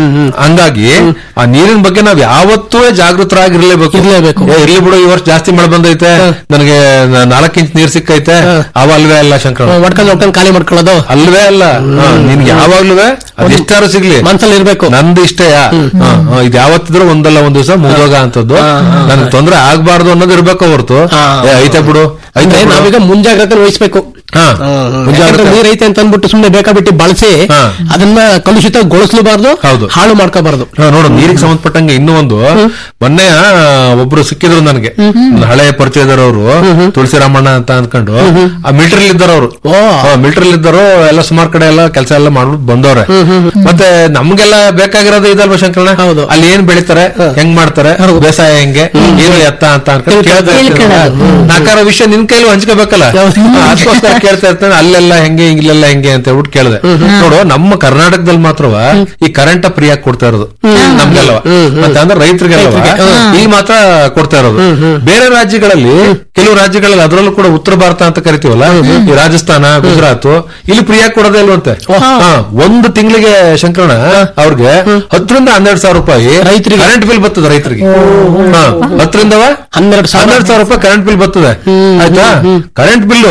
ಹಂಗಾಗಿ ಆ ನೀರಿನ ಬಗ್ಗೆ ನಾವ್ ಯಾವತ್ತೂ ಜಾಗೃತರಾಗಿರ್ಲೇಬೇಕು ಇರ್ಲೇಬೇಕು. ಏ, ಇರ್ಲಿ ಬಿಡು ಈ ವರ್ಷ ಜಾಸ್ತಿ ಮಳೆ ಬಂದೈತೆ ನನಗೆ ನ- ನಾಲ್ಕು ಇಂಚ್ ನೀರ್ ಸಿಕ್ಕೈತೆ ಅವ ಅಲ್ವೇ ಅಲ್ಲ ಶಂಕರ ಒಡ್ಕೊಂಡು ಒಡ್ಕೊಂಡು ಖಾಲಿ ಮಾಡ್ಕೊಳ್ಳೋದು ಅಲ್ವೇ ಅಲ್ಲ ಹಾ, ನಿನ್ಗೆ ಯಾವಾಗ್ಲೂ ಅದೆಷ್ಟಾರು ಸಿಗ್ಲಿ ಮನ್ಸಲ್ಲಿ ಇರ್ಬೇಕು ನಂದು ಇಷ್ಟಯ ಇದು ಯಾವತ್ತಿದ್ರು ಒಂದಲ್ಲ ಒಂದ್ ದಿವಸ ಮುಗೋಗ ಅಂತದ್ದು ನನ್ಗೆ ತೊಂದ್ರೆ ಆಗ್ಬಾರ್ದು ಅನ್ನೋದು ಇರ್ಬೇಕು ಹೊರ್ತು ಹಾ. ಏ, ಐತೆ ಬಿಡು ಐತೆ ಅಂದ್ರೆ ಬಿಡು. ನಾವೀಗ ಮುಂಜಾಗ್ರತೆ ವಹಿಸ್ಬೇಕು ಹಾ. ಮುಂಜಾಗ್ರತೆ. ನೀರ್ ಐತೆ ಅಂತ ಅಂದ್ಬಿಟ್ಟು ಸುಮ್ನೆ ಬೇಕಾಬಿಟ್ಟು ಬಳಸಿ ಹಾ. ಅದನ್ನ ಕಲುಷಿತಗೊಳಿಸಲೂಬಾರ್ದು ಹೌದು. ಹಾಳು ಮಾಡ್ಕೋಬಾರ್ದು ಹಾ, ನೋಡು ನೀರಿಗೆ ಸಂಬಂಧಪಟ್ಟಂಗೆ ಇನ್ನೂ ಒಂದು ಮೊನ್ನೆ ಒಬ್ರು ಸಿಕ್ಕಿದ್ರು ನನಗೆ ಒಂದು ಹಳೆ ಪರಿಚಯದವರು ತುಳಸಿ ರಾಮಣ್ಣ ಅಂತ ಅನ್ಕೊಂಡು ಆ ಮಿಲಿಟರಿ ಇದ್ದಾರವ್ರು ಓ. ಮಿಲಿಟರಿ ಇದ್ದಾರೋ ಎಲ್ಲ ಸುಮಾರು ಕಡೆ ಎಲ್ಲ ಕೆಲಸ ಎಲ್ಲ ಮಾಡ್ಬಿಟ್ಟು ಬಂದವ್ರೆ ಮತ್ತೆ ನಮ್ಗೆಲ್ಲ ಬೇಕಾಗಿರೋದು ಇದಲ್ವಾ ಶಂಕರಣ್ಣ ಹೌದು. ಅಲ್ಲಿ ಏನ್ ಬೆಳಿತಾರೆ ಹೆಂಗ್ ಮಾಡ್ತಾರೆ ಬೇಸಾಯ ಹೆಂಗೆ ಏನು ಎತ್ತ ಅಂತ ಅನ್ಕೊಂಡು ಕೇಳ್ತಾ ಇರ್ತೀನಿ. ತಿಳ್ಕೊಳ್ಳೋದು. ನಾಲ್ಕಾರ ವಿಷಯ ನಿನ್ ಕೈಲೂ ಹಂಚ್ಕೋಬೇಕಲ್ಲ ಹೌದು. ಹಾ, ಅದಕ್ಕೋಸ್ಕರ ಕೇಳ್ತಾ ಇರ್ತಾನೆ ಅಲ್ಲೆಲ್ಲ ಹೆಂಗೆ ಇಲ್ಲೆಲ್ಲ ಹೆಂಗೆ ಅಂತ ಹೇಳ್ಬಿಟ್ಟು ಕೇಳಿದೆ ನೋಡು ನಮ್ಮ ಕರ್ನಾಟಕದಲ್ಲಿ ಮಾತ್ರವ ಈ ಕರೆಂಟ್ ಫ್ರೀ ಆಗಿ ಕೊಡ್ತಾ ಇರೋದು ನಮ್ಗೆಲ್ಲವ ಮತ್ತೆ ಅಂದ್ರೆ ರೈತರಿಗೆಲ್ಲವ ಇಲ್ಲಿ ಮಾತ್ರ ಕೊಡ್ತಾ ಇರೋದು ಬೇರೆ ರಾಜ್ಯಗಳಲ್ಲಿ ಕೆಲವು ರಾಜ್ಯಗಳಲ್ಲಿ ಅದರಲ್ಲೂ ಕೂಡ ಉತ್ತರ ಭಾರತ ಅಂತ ಕರಿತೀವಲ್ಲ ಈ ರಾಜಸ್ಥಾನ ಗುಜರಾತ್ ಇಲ್ಲಿ ಫ್ರೀ ಆಗಿ ಕೊಡೋದೇ ಇಲ್ವಂತೆ ಹಾ, ಒಂದು ತಿಂಗಳಿಗೆ ಶಂಕರಣ ಅವ್ರಿಗೆ ಹತ್ತರಿಂದ ಹನ್ನೆರಡು ಸಾವಿರ ರೂಪಾಯಿ ರೈತ್ರಿಗೆ? ಕರೆಂಟ್ ಬಿಲ್ ಬರ್ತದೆ ರೈತರಿಗೆ ಹಾ, ಹತ್ತರಿಂದವ ಹನ್ನೆರಡು ಸಾವಿರ ಹನ್ನೆರಡು ಸಾವಿರ ರೂಪಾಯಿ ಕರೆಂಟ್ ಬಿಲ್ ಬರ್ತದೆ ಆಯ್ತಾ ಕರೆಂಟ್ ಬಿಲ್ಲು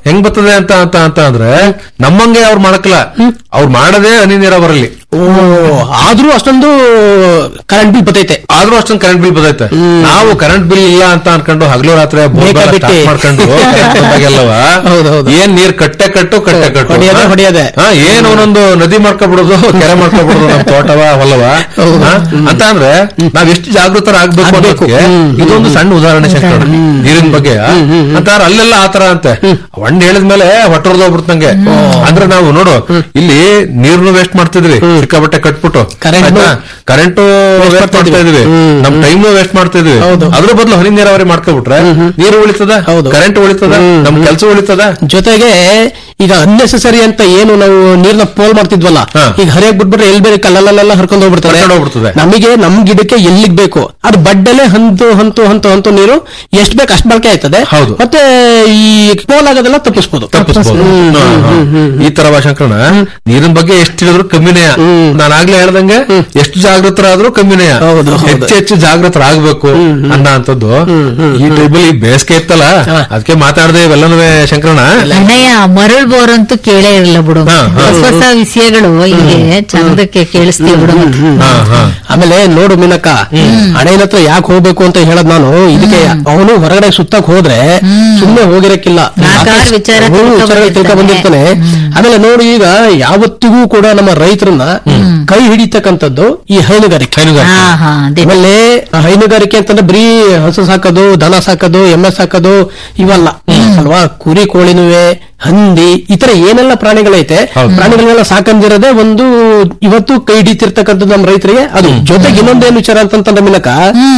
ಹೆಂಗ್ ಬರ್ತದೆ ಅಂತ ಅಂತ ಅಂತ ಅಂದ್ರೆ ನಮ್ಮಂಗೆ ಅವ್ರು ಮಾಡಕ್ಲ ಅವ್ರು ಮಾಡದೇ ಹನಿ ನೀರಾವರಲ್ಲಿ ಓ ಆದ್ರೂ ಅಷ್ಟೊಂದು ಕರೆಂಟ್ ಬಿಲ್ ಬತ್ತೈತೆ ಆದ್ರೂ ಅಷ್ಟೊಂದು ಕರೆಂಟ್ ಬಿಲ್ ಬದೈತೆ ನಾವು ಕರೆಂಟ್ ಬಿಲ್ ಇಲ್ಲ ಅಂತ ಅನ್ಕೊಂಡು ಹಗಲು ರಾತ್ರಿ ಬೋರ್ ಬೇಕಾ ಎಲ್ಲ ಬಿಟ್ಟಿ. start ಮಾಡ್ಕೊಂಡು current ಬಂದಾಗೆಲ್ಲವ ಹೌದು, ಹೌದು. ಏನ್ ನೀರ್ ಕಟ್ಟೆ ಕಟ್ಟು ಕಟ್ಟೆ ಕಟ್ಟು ಹೊಡೆಯೋದೆ, ಹಾ? ಹೊಡೆಯೋದೆ. ಹಾ, ಏನ್ ಒಂದೊಂದು ನದಿ ಮಾಡ್ಕೊಬಿಡೋದು ಕೆರೆ ಮಾಡ್ಕೊಬಿಡೋದು ನಮ್ ತೋಟವ ಹೊಲವ ಹಾ? ಅಂತ ಅಂದ್ರೆ ನಾವ್ ಎಷ್ಟು ಜಾಗೃತರ ಆಗ್ಬೇಕು ಆಗ್ಬೇಕು. ಅನ್ನೋದಕ್ಕೆ ಹ್ಮ್, ಇದೊಂದು ಸಣ್ಣ ಉದಾಹರಣೆ ಶಂಕರ ನೀರಿನ ಬಗ್ಗೆ ಅಂತಾರ ಅಲ್ಲೆಲ್ಲ ಆತರ ಅಂತೆ ಒಂದ್ ಹೇಳಿದ್ಮೇಲೆ ಹೊಟ್ಟರ್ದೋಗ್ಬಿಡ್ತಂಗೆ ಅಂದ್ರೆ ನಾವು ನೋಡು ಇಲ್ಲಿ ನೀರ್ನು ವೇಸ್ಟ್ ಮಾಡ್ತಿದ್ವಿ ಸಿಕ್ಕಾಬಟ್ಟೆ ಕಟ್ಬಿಟ್ಟು Current ನು ಕರೆಂಟ್ ವೇಸ್ಟ್ ಮಾಡ್ತಾ ಇದೀವಿ ನಮ್ ಟೈಮ್ ವೇಸ್ಟ್ ಮಾಡ್ತಾ ಇದೀವಿ ಹೌದು. ಅದ್ರ ಬದಲು ಹನಿ ನೀರಾವರಿ ಮಾಡ್ಕೊಬಿಟ್ರೆ ನೀರು ಉಳಿತದ ಹೌದು. ಕರೆಂಟ್ ಉಳಿತದ ನಮ್ ಕೆಲಸ ಉಳಿತದ ಜೊತೆಗೆ ಈಗ ಅನ್ನೆಸೆಸರಿ ಅಂತ ಏನು ನಾವು ನೀರ್ನ ಪೋಲ್ ಮಾಡ್ತಿದ್ವಲ್ಲ ಹಾ. ಈಗ ಹರಿಯಾಗಿ ಬಿಟ್ಬಿಟ್ರೆ ಎಲ್ಲಿ ಬೇರೆ ಕಲ್ಲಲ್ಲೆಲ್ಲ ಹರ್ಕೊಂಡು ಹೋಗ್ಬಿಡ್ತಾರೆ ಹರ್ಕೊಂಡ್ ಹೋಗ್ಬಿಡ್ತದೆ. ನಮಗೆ ನಮ್ ಗಿಡಕ್ಕೆ ಎಲ್ಲಿಗ್ ಬೇಕು ಅದು ಬಡ್ಡಲ್ಲೇ ಹಂತು ಹಂತು ಹಂತು ಹಂತು ನೀರು ಎಷ್ಟ್ ಬೇಕು ಅಷ್ಟ್ ಬಳಕೆ ಆಯ್ತದೆ ಹೌದು. ಮತ್ತೆ ಈ ಪೋಲ್ ಆಗೋದೆಲ್ಲ ತಪ್ಪಿಸ್ಬೋದು ತಪ್ಪಿಸ್ಬೋದು ಹಾ, ಹಾ. ಈ ತರ ಭಾಷಂಕರಣ ನೀರಿನ ಬಗ್ಗೆ ಎಷ್ಟು ಹೇಳಿದ್ರು ಕಮ್ಮಿನೇ ನಾನು ಆಗ್ಲೇ ಹೇಳ್ದಂಗೆ ಎಷ್ಟು ಜಾಗೃತರಾದ್ರೂ ಕಮ್ಮಿನೇ ಹೌದು, ಹೌದು. ಹೆಚ್ಚು ಹೆಚ್ಚು ಜಾಗೃತರಾಗ್ಬೇಕು ಅನ್ನೋ ಅಂತದ್ದು ಈ ಟೈಬಲ್ ಈ ಬೇಸಿಗೆ ಇತ್ತಲ್ಲ ಅದಕ್ಕೆ ಮಾತಾಡದೆ ಇವೆಲ್ಲನೂ ಶಂಕರಣ ಅಣ್ಣಯ್ಯ ಮರಳ್ ಬೋರ್ ಅಂತೂ ಕೇಳೇ ಇರಲ್ಲ ಬಿಡು ಹಾ, ಹಾ. ಹೊಸ ಹೊಸ ವಿಷಯಗಳು ಹೀಗೆ ಚಂದಕ್ಕೆ ಕೇಳಿಸ್ತೀವಿ ಬಿಡು ಹಾ ಹಾ ಆಮೇಲೆ ನೋಡು ಮೀನಕ್ಕ ಹಣೆಯ ಹತ್ರ ಯಾಕೆ ಹೋಗ್ಬೇಕು ಅಂತ ಹೇಳದ್ ನಾನು ಇದಕ್ಕೆ ಅವನು ಹೊರಗಡೆ ಸುತ್ತಕ್ ಹೋದ್ರೆ ಸುಮ್ಮನೆ ಹೋಗಿರಕ್ಕಿಲ್ಲ ನಾಲ್ಕಾರು ವಿಚಾರ ಹ್ಮ್, ತಿಳ್ಕೊ ವಿಚಾರಗಳು ತಿಳ್ಕೊ ಬಂದಿರ್ತಾನೆ ಆಮೇಲೆ ನೋಡು ಈಗ ಯಾವತ್ತಿಗೂ ಕೂಡ ನಮ್ಮ ರೈತರನ್ನ ಕೈ ಹಿಡಿತಕ್ಕಂಥದ್ದು ಈ ಹೈನುಗಾರಿಕೆ ಹೈನುಗಾರಿಕೆ. ಹಾ ಹಾ ಅದೇ ಆಮೇಲೆ ಹೈನುಗಾರಿಕೆ ಅಂತಂದ್ರೆ ಬರೀ ಹಸು ಸಾಕೋದು ದನ ಸಾಕೋದು ಎಮ್ಮೆ ಸಾಕೋದು ಇವಲ್ಲ ಅಲ್ವಾ ಕುರಿ ಕೋಳಿನುವೆ ಹಂದಿ ಈ ತರ ಏನೆಲ್ಲ ಪ್ರಾಣಿಗಳೈತೆ ಪ್ರಾಣಿಗಳನ್ನೆಲ್ಲ ಸಾಕಂದಿರೋದೇ ಒಂದು ಇವತ್ತು ಕೈ ಹಿಡಿತಿರ್ತಕ್ಕಂಥದ್ದು ನಮ್ಮ ರೈತರಿಗೆ ಅದು ಜೊತೆಗೆ ಇನ್ನೊಂದೇನು ವಿಚಾರ ಅಂತಂತಂದ್ರೆ ಮಿನಕ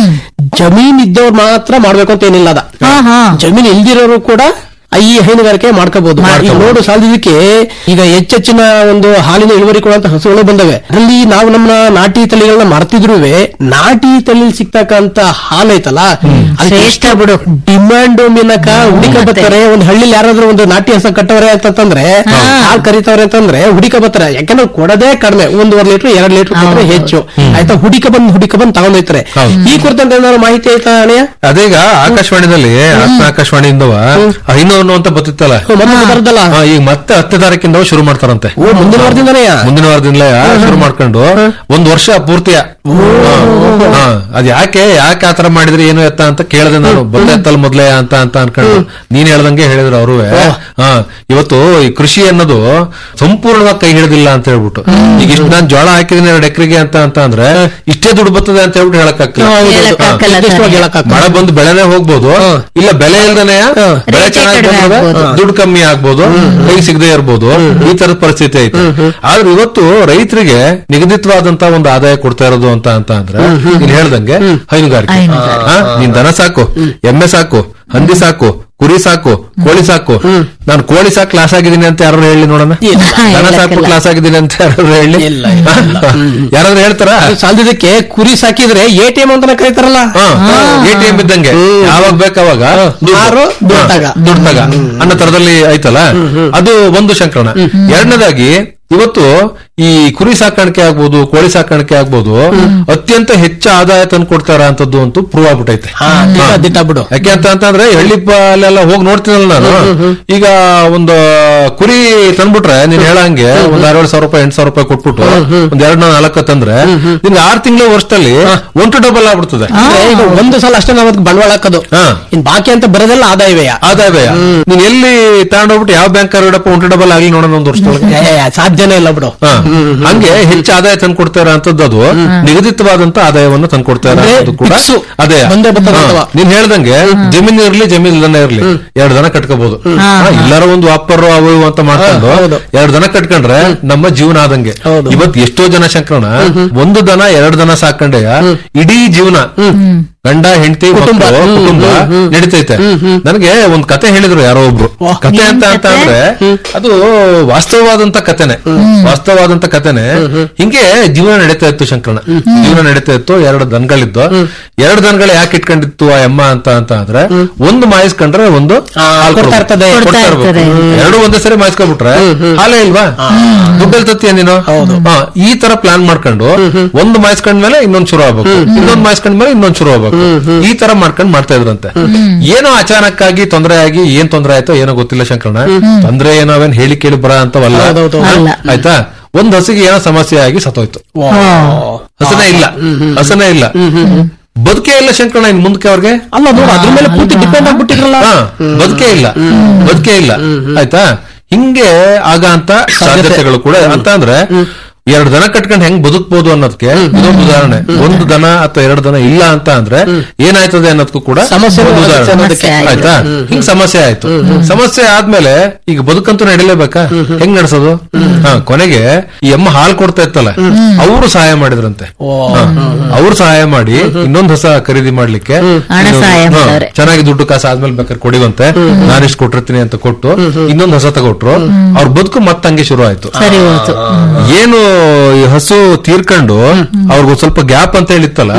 ಜಮೀನ್ ಇದ್ದವ್ರು ಮಾತ್ರ ಮಾಡ್ಬೇಕು ಅಂತ ಏನಿಲ್ಲ ಅದ ಹಾ ಹಾ ಜಮೀನ್ ಇಲ್ದಿರೋರು ಕೂಡ ಈ ಹೈನುಗಾರಿಕೆ ಮಾಡ್ಕೋಬಹುದು ಈಗ ನೋಡು ಸಾಲದಿದ್ದಕ್ಕೆ ಈಗ ಹೆಚ್ಚೆಚ್ಚಿನ ಒಂದು ಹಾಲಿನ ಇಳುವರಿ ಕೊಡುವಂತ ಹಸುಗಳು ಬಂದವೆ ಅಲ್ಲಿ ನಾವು ನಮ್ಮ ನಾಟಿ ತಳಿಗಳನ್ನ ಮರ್ತಿದ್ರುವೆ ನಾಟಿ ತಳಿ ಸಿಗ್ತಕ್ಕಂತ ಹಾಲು ಐತಲ್ಲ ಶ್ರೇಷ್ಠ ಬಿಡು. ಡಿಮ್ಯಾಂಡ್ ಮೀನಕ ಹುಡಿಕ ಬರ್ತಾರೆ ಒಂದು ಹಳ್ಳಿಲಿ ಯಾರಾದ್ರೂ ಒಂದು ನಾಟಿ ಹಸ ಕಟ್ಟವ್ರೆ ಅಂತಂದ್ರೆ ಹಾಲು ಕರಿತವ್ರೆ ಅಂತಂದ್ರೆ ಹುಡಿಕ ಬರ್ತಾರೆ ಯಾಕಂದ್ರೆ ಕೊಡೋದೇ ಕಡಿಮೆ ಒಂದೂವರೆ ಲೀಟರ್ ಎರಡ್ ಲೀಟರ್ ಕೊಟ್ಟರೆ ಹೆಚ್ಚು ಆಯ್ತಾ ಹುಡಿಕ ಬಂದ್ ಹುಡಿಕ ಬಂದ್ ತಗೊಂಡೋಯ್ತಾರೆ ಈ ಕುರಿತಂತೆ ಏನಾದ್ರು ಮಾಹಿತಿ ಆಯ್ತಾ ಅಣೆಯ ಅದೀಗ ಆಕಾಶವಾಣಿನಲ್ಲಿ ಆತ್ಮ ಆಕಾಶವಾಣಿಯಿಂದವ ಐನೋ ಅಂತ ಬತ್ತಿತ್ತಲ್ಲ ಮತ್ತೆ ಬರದಲ್ಲ ಹಾ, ಈಗ ಮತ್ತೆ ಹತ್ತನೇ ತಾರೀಕಿಂದ ಶುರು ಮಾಡ್ತಾರಂತೆ ಓ ಮುಂದಿನ ವಾರದಿಂದನೇ ಮುಂದಿನ ವಾರದಿಂದಲೇ ಶುರು ಮಾಡ್ಕೊಂಡು ಒಂದ್ ವರ್ಷ ಪೂರ್ತಿಯ ಹಾ, ಅದ್ ಯಾಕೆ ಯಾಕೆ ಆತರ ಮಾಡಿದ್ರಿ ಏನು ಎತ್ತ ಅಂತ ಕೇಳಿದೆ ನಾನು ಬಂದೆ ಎತ್ತಲ್ ಮೊದ್ಲೇ ಅಂತ ಅಂತ ಅನ್ಕೊಂಡು ನೀನ್ ಹೇಳ್ದಂಗೆ ಹೇಳಿದ್ರು ಅವರು ಹಾ ಇವತ್ತು ಈ ಕೃಷಿ ಅನ್ನೋದು ಸಂಪೂರ್ಣವಾಗಿ ಕೈ ಹಿಡಿದಿಲ್ಲ ಅಂತ ಹೇಳ್ಬಿಟ್ಟು ಈಗ ಇಷ್ಟು ನಾನ್ ಜೋಳ ಹಾಕಿದೀನಿ ಎರಡು ಎಕರೆಗೆ ಅಂತ ಅಂತ ಅಂದ್ರೆ ಇಷ್ಟೇ ದುಡ್ಡು ಬರ್ತದೆ ಅಂತ ಹೇಳ್ಬಿಟ್ಟು ಹೇಳಕ್ಕಾಗ್ತಿಲ್ಲ ಹೇಳಕ್ಕಾಗಲ್ಲ ಹಾ. ತಾನೇ. ಹೇಳಕ್ಕಾಗ್ತದೆ. ಮಳೆ ಬಂದು ಬೆಳೆನೇ ಹೋಗ್ಬೋದು ಇಲ್ಲ ಬೆಲೆ ಇಲ್ದನೆ ಬೆಳೆ ರೇಟೇ ಚೆನ್ನಾಗಿ ಕಡಿಮೆ ಬಂದ್ರೆ ಆಗ್ಬೋದು. ದುಡ್ಡು ಕಮ್ಮಿ ಆಗ್ಬೋದು ಕೈ ಸಿಗದೆ ಇರ್ಬೋದು ಈ ತರದ ಪರಿಸ್ಥಿತಿ ಐತೆ ಆದ್ರೆ ಇವತ್ತು ರೈತರಿಗೆ ನಿಗದಿತವಾದಂತ ಒಂದು ಆದಾಯ ಕೊಡ್ತಾ ಇರೋದು ಅಂತ ಅಂತ ಅಂದ್ರೆ ನೀನ್ ಹೇಳ್ದಂಗೆ ಹೈನುಗಾರಿಕೆ ಹೈನುಗಾರಿಕೆ. ಹಾ, ನೀನ್ ದನ ಸಾಕು ಎಮ್ಮೆ ಸಾಕು ಹಂದಿ ಸಾಕು ಕುರಿ ಸಾಕು ಕೋಳಿ ಸಾಕು ನಾನು ಕೋಳಿ ಸಾಕು ಕ್ಲಾಸ್ ಆಗಿದ್ದೀನಿ ಅಂತ ಯಾರು ಹೇಳಿ ನೋಡೋಣ ಇಲ್ಲ. ದನ ಸಾಕು ಹೇಳಕ್ಕಿಲ್ಲ. ಕ್ಲಾಸ್ ಆಗಿದ್ದೀನಿ ಅಂತ ಯಾರು ಹೇಳಿ ಇಲ್ಲ, ಇಲ್ಲ, ಇಲ್ಲ. ಯಾರಾದ್ರೂ ಹೇಳ್ತಾರ ಸಾಲದಿದ್ದಕ್ಕೆ ಕುರಿ ಸಾಕಿದ್ರೆ ಎ ಟಿ ಎಂ ಅಂತಾನೆ ಕರೀತಾರಲ್ಲ ಎ ಟಿ ಎಂ ಇದ್ದಂಗೆ ಯಾವಾಗ ಬೇಕಾವಾಗ ಮಾರು, ದುಡ್ಡು ತಗ. ದುಡ್ಡು ತಗ ಅನ್ನೋ ತರದಲ್ಲಿ ಐತಲ್ಲ ಅದು ಒಂದು ಶಂಕರಣ ಎರಡನೇದಾಗಿ ಇವತ್ತು ಈ ಕುರಿ ಸಾಕಾಣಿಕೆ ಆಗ್ಬೋದು ಕೋಳಿ ಸಾಕಾಣಿಕೆ ಆಗ್ಬೋದು ಅತ್ಯಂತ ಹೆಚ್ಚು ಆದಾಯ ತಂದು ಕೊಡ್ತಾರ ಅಂತದ್ದು ಅಂತೂ ಪ್ರೂವ್ ಆಗ್ಬಿಟ್ಟೈತೆ ಹಾ, ದಿಟ, ದಿಟ ಬಿಡು. ಯಾಕೆ ಅಂತ ಅಂತಂದ್ರೆ ಹಳ್ಳಿ ಅಲ್ಲೆಲ್ಲ ಹೋಗಿ ನೋಡ್ತೀನಲ್ಲ ನಾನು ಈಗ ಒಂದು ಕುರಿ ತಂದ್ಬಿಟ್ರೆ ನೀನ್ ಹೇಳಂಗೆ ಒಂದ್ ಆರೇಳು ಸಾವಿರ ರೂಪಾಯಿ ಎಂಟು ಸಾವಿರ ರೂಪಾಯಿ ಕೊಟ್ಬಿಟ್ಟು ಒಂದ್ ಎರಡ್ ನಾಲ್ಕು ತಂದ್ರೆ ನಿನ್ಗೆ ಆರ್ ತಿಂಗಳ ವರ್ಷದಲ್ಲಿ ಒನ್ ಟು ಡಬಲ್ ಆಗ್ಬಿಡ್ತದೆ ಅಂದ್ರೆ ಈಗ ಒಂದು ಸಲ ಅಷ್ಟೇ ನಾವು ಅದಕ್ಕೆ ಬಂಡವಾಳ ಹಾಕೋದು ಹಾ. ಇನ್ ಬಾಕಿ ಅಂತ ಬರೋದೆಲ್ಲ ಆದಾಯವೇ ಆದಾಯ ವ್ಯಯ ನೀನ್ ಎಲ್ಲಿ ತಗೊಂಡೋಗ್ಬಿಟ್ಟು ಯಾವ ಬ್ಯಾಂಕ್ ಇಡಪ್ಪ ಒನ್ ಟು ಡಬಲ್ ಆಗ್ಲಿ ನೋಡೋಣ ಒಂದು ವರ್ಷದೊಳಗೆ ಏ, ಸಾಧ್ಯನೇ ಇಲ್ಲ ಬಿಡು ಹಾ. ಹಂಗೆ ಹೆಚ್ಚು ಆದಾಯ ತಂದ್ಕೊಡ್ತಾರ ಅಂತದ್ದು ಅದು ನಿಗದಿತವಾದಂತ ಆದಾಯವನ್ನು ತಂದ್ಕೊಡ್ತಾರ ಅಂದ್ರೆ ಅನ್ನೋದು ಕೂಡ ಫಿಕ್ಸು. ಅದೇ ಬಂದೇ ಬರ್ತದೆ ಹಾ. ಅಥವಾ? ನೀನ್ ಹೇಳ್ದಂಗೆ ಜಮೀನ್ ಇರ್ಲಿ ಜಮೀನ್ ಇಲ್ಲನೇ ಇರ್ಲಿ ಎರಡು ದನ ಕಟ್ಕೋಬಹುದು ಎಲ್ಲಾರ ಒಂದು ವ್ಯಾಪಾರ ಅವು ಇವು ಅಂತ ಮಾಡ್ಕೊಂಡು ಹಾ, ಹೌದು. ಎರಡು ದನ ಕಟ್ಕೊಂಡ್ರೆ ನಮ್ಮ ಜೀವನ ಆದಂಗೆ ಹೌದು. ಇವತ್ ಎಷ್ಟೋ ಜನ ಶಂಕರಣ ಒಂದು ದನ ಎರಡು ದನ ಸಾಕೊಂಡೆ ಇಡೀ ಜೀವನ ಗಂಡ ಹೆಂಡತಿ ಕುಟುಂಬ. ಮಕ್ಕಳು ಹ್ಮ್, ಕುಟುಂಬ ಹ್ಮ್, ನನಗೆ ನನಗೆ ಒಂದ್ ಕತೆ ಹೇಳಿದ್ರು ಯಾರೋ ಒಬ್ರು ವಾಹ್. ಕತೆ ಅಂತ ಏನ್ ಅಂತ ಕತೆ? ಅಂದ್ರೆ ಅದು ವಾಸ್ತವವಾದಂತ ಕತೆನೆ ವಾಸ್ತವವಾದಂತ ಕತೆನೆ ಹಿಂಗೆ ಜೀವನ ನಡೀತಾ ಇತ್ತು ಶಂಕರಣ ಜೀವನ ನಡೀತಾ ಇತ್ತು ಎರಡು ದನಗಳಿದ್ದು ಎರಡು ದನಗಳು ಯಾಕೆ ಇಟ್ಕೊಂಡಿತ್ತು ಆ ಎಮ್ಮ ಅಂತ ಅಂತ ಅಂದ್ರೆ ಒಂದು ಮಾಯಿಸ್ಕೊಂಡ್ರೆ ಒಂದು ಆ, ಹಾಲ್ ಕೊಡ್ತಾ ಕೊಡ್ಬೇಕು. ಇರ್ತದೆ. ಕೊಡ್ತಾ ಕೊಡ್ತಾ ಇರ್ಬೇಕು. ಇರ್ತದೆ. ಎರಡು ಒಂದೇ ಸರಿ ಮಾಯಿಸ್ಕೊಂಡ್ಬಿಟ್ರೆ ಹಾಲೇ ಇಲ್ವಾ ದುಡ್ಡಲ್ಲಿ ತತ್ತೀಯ ನೀನು ಹಾ, ಈ ತರ ಪ್ಲಾನ್ ಮಾಡ್ಕೊಂಡು ಒಂದು ಮಾಯಿಸ್ಕೊಂಡ್ಮೇಲೆ ಇನ್ನೊಂದ್ ಶುರು ಆಗ್ಬೇಕು ಇನ್ನೊಂದ್ ಮಾಯಿಸ್ಕೊಂಡ್ಮೇಲೆ ಇನ್ನೊಂದ್ ಶುರು ಆಗ್ಬೇಕು ಮಾಡ್ಬೇಕು ಈ ತರ ಮಾಡ್ಕೊಂಡ್ ಮಾಡ್ತಾ ಇದ್ರಂತೆ ಏನೋ ಅಚಾನಕ್ ಆಗಿ ತೊಂದರೆ ಆಗಿ ಏನ್ ತೊಂದರೆ ಆಯ್ತೋ ಏನೋ ಗೊತ್ತಿಲ್ಲ ಶಂಕರಣ್ಣ ತೊಂದ್ರೆ ಏನೋ ಅವೇನ್ ಹೇಳಿ ಕೇಳಿ ಬರ ಅಂತವಲ್ಲ ಹೌದೌದು. ಹಾ? ಅಲ್ಲ. ಆಯ್ತಾ ಒಂದ್ ಹಸಿಗೆ ಏನೋ ಸಮಸ್ಯೆ ಆಗಿ ಸತ್ತೋಯ್ತು ಹಸನೇ ಇಲ್ಲ ಹಸನೇ ಇಲ್ಲ ಬದುಕೇ ಇಲ್ಲ ಶಂಕರಣ್ಣ ಇನ್ ಮುಂದಕ್ಕೆ ಅವ್ರಿಗೆ ಅಲ್ಲ ನೋಡು ಅದ್ರ ಮೇಲೆ ಪೂರ್ತಿ ಡಿಪೆಂಡ್ ಆಗ್ಬಿಟ್ಟಿದ್ರಲ್ಲ ಹಾ, ಬದುಕೇ ಇಲ್ಲ ಬದುಕೇ ಇಲ್ಲ ಆಯ್ತಾ ಹಿಂಗೆ ಆಗ ಅಂತ ಸಾಧ್ಯತೆಗಳು ಕೂಡ ಅಂತ ಅಂದ್ರೆ ಎರಡು ದನ ಕಟ್ಕೊಂಡು ಹೆಂಗ್ ಬದುಕ್ಬೋದು ಅನ್ನೋದಕ್ಕೆ ಇದೊಂದು ಉದಾಹರಣೆ ಒಂದು ದನ ಅಥವಾ ಎರಡು ದನ ಇಲ್ಲ ಅಂತ ಅಂದ್ರೆ ಏನಾಯ್ತದೆ ಅನ್ನೋದಕ್ಕೂ ಕೂಡ ಸಮಸ್ಯೆ ಒಂದು ಆಗುತ್ತೆ ಉದಾಹರಣೆ ಅನ್ನೋದಕ್ಕೆ. ಆಯ್ತಾ ಹಿಂಗ್ ಸಮಸ್ಯೆ ಆಯ್ತು ಸಮಸ್ಯೆ ಆದ್ಮೇಲೆ ಈಗ ಬದುಕಂತೂ ನಡಿಲೇಬೇಕಾ ಹೆಂಗ್ ನಡೆಸೋದು ಹಾ ಕೊನೆಗೆ ಈ ಅಮ್ಮ ಹಾಲು ಕೊಡ್ತಾ ಇತ್ತಲ್ಲ ಅವರು ಸಹಾಯ ಮಾಡಿದ್ರಂತೆ ಅವ್ರು ಸಹಾಯ ಮಾಡಿ ಇನ್ನೊಂದ್ ಹೊಸ ಖರೀದಿ ಮಾಡ್ಲಿಕ್ಕೆ ಹಣ ಇದು- ಸಹಾಯ ಹಾ, ಮಾಡವ್ರೆ. ಚೆನ್ನಾಗಿ ದುಡ್ಡು ಕಾಸು ಆದ್ಮೇಲೆ ಬೇಕಾದ್ರೆ ಕೊಡಿವಂತೆ ನಾನಿಷ್ಟು ಕೊಟ್ಟಿರ್ತೀನಿ ಅಂತ ಕೊಟ್ಟು ಇನ್ನೊಂದ್ ಹೊಸ ತಗೊಟ್ರು ಅವ್ರ ಬದುಕು ಮತ್ತಂಗೆ ಶುರು ಆಯ್ತು ಸರಿ ಹೋಯ್ತು ಏನು ಈ ಹಸು ತೀರ್ಕೊಂಡು ಅವ್ರಿಗೊಂದ್ ಸ್ವಲ್ಪ ಗ್ಯಾಪ್ ಅಂತ ಹೇಳಿತ್ತಲ್ಲ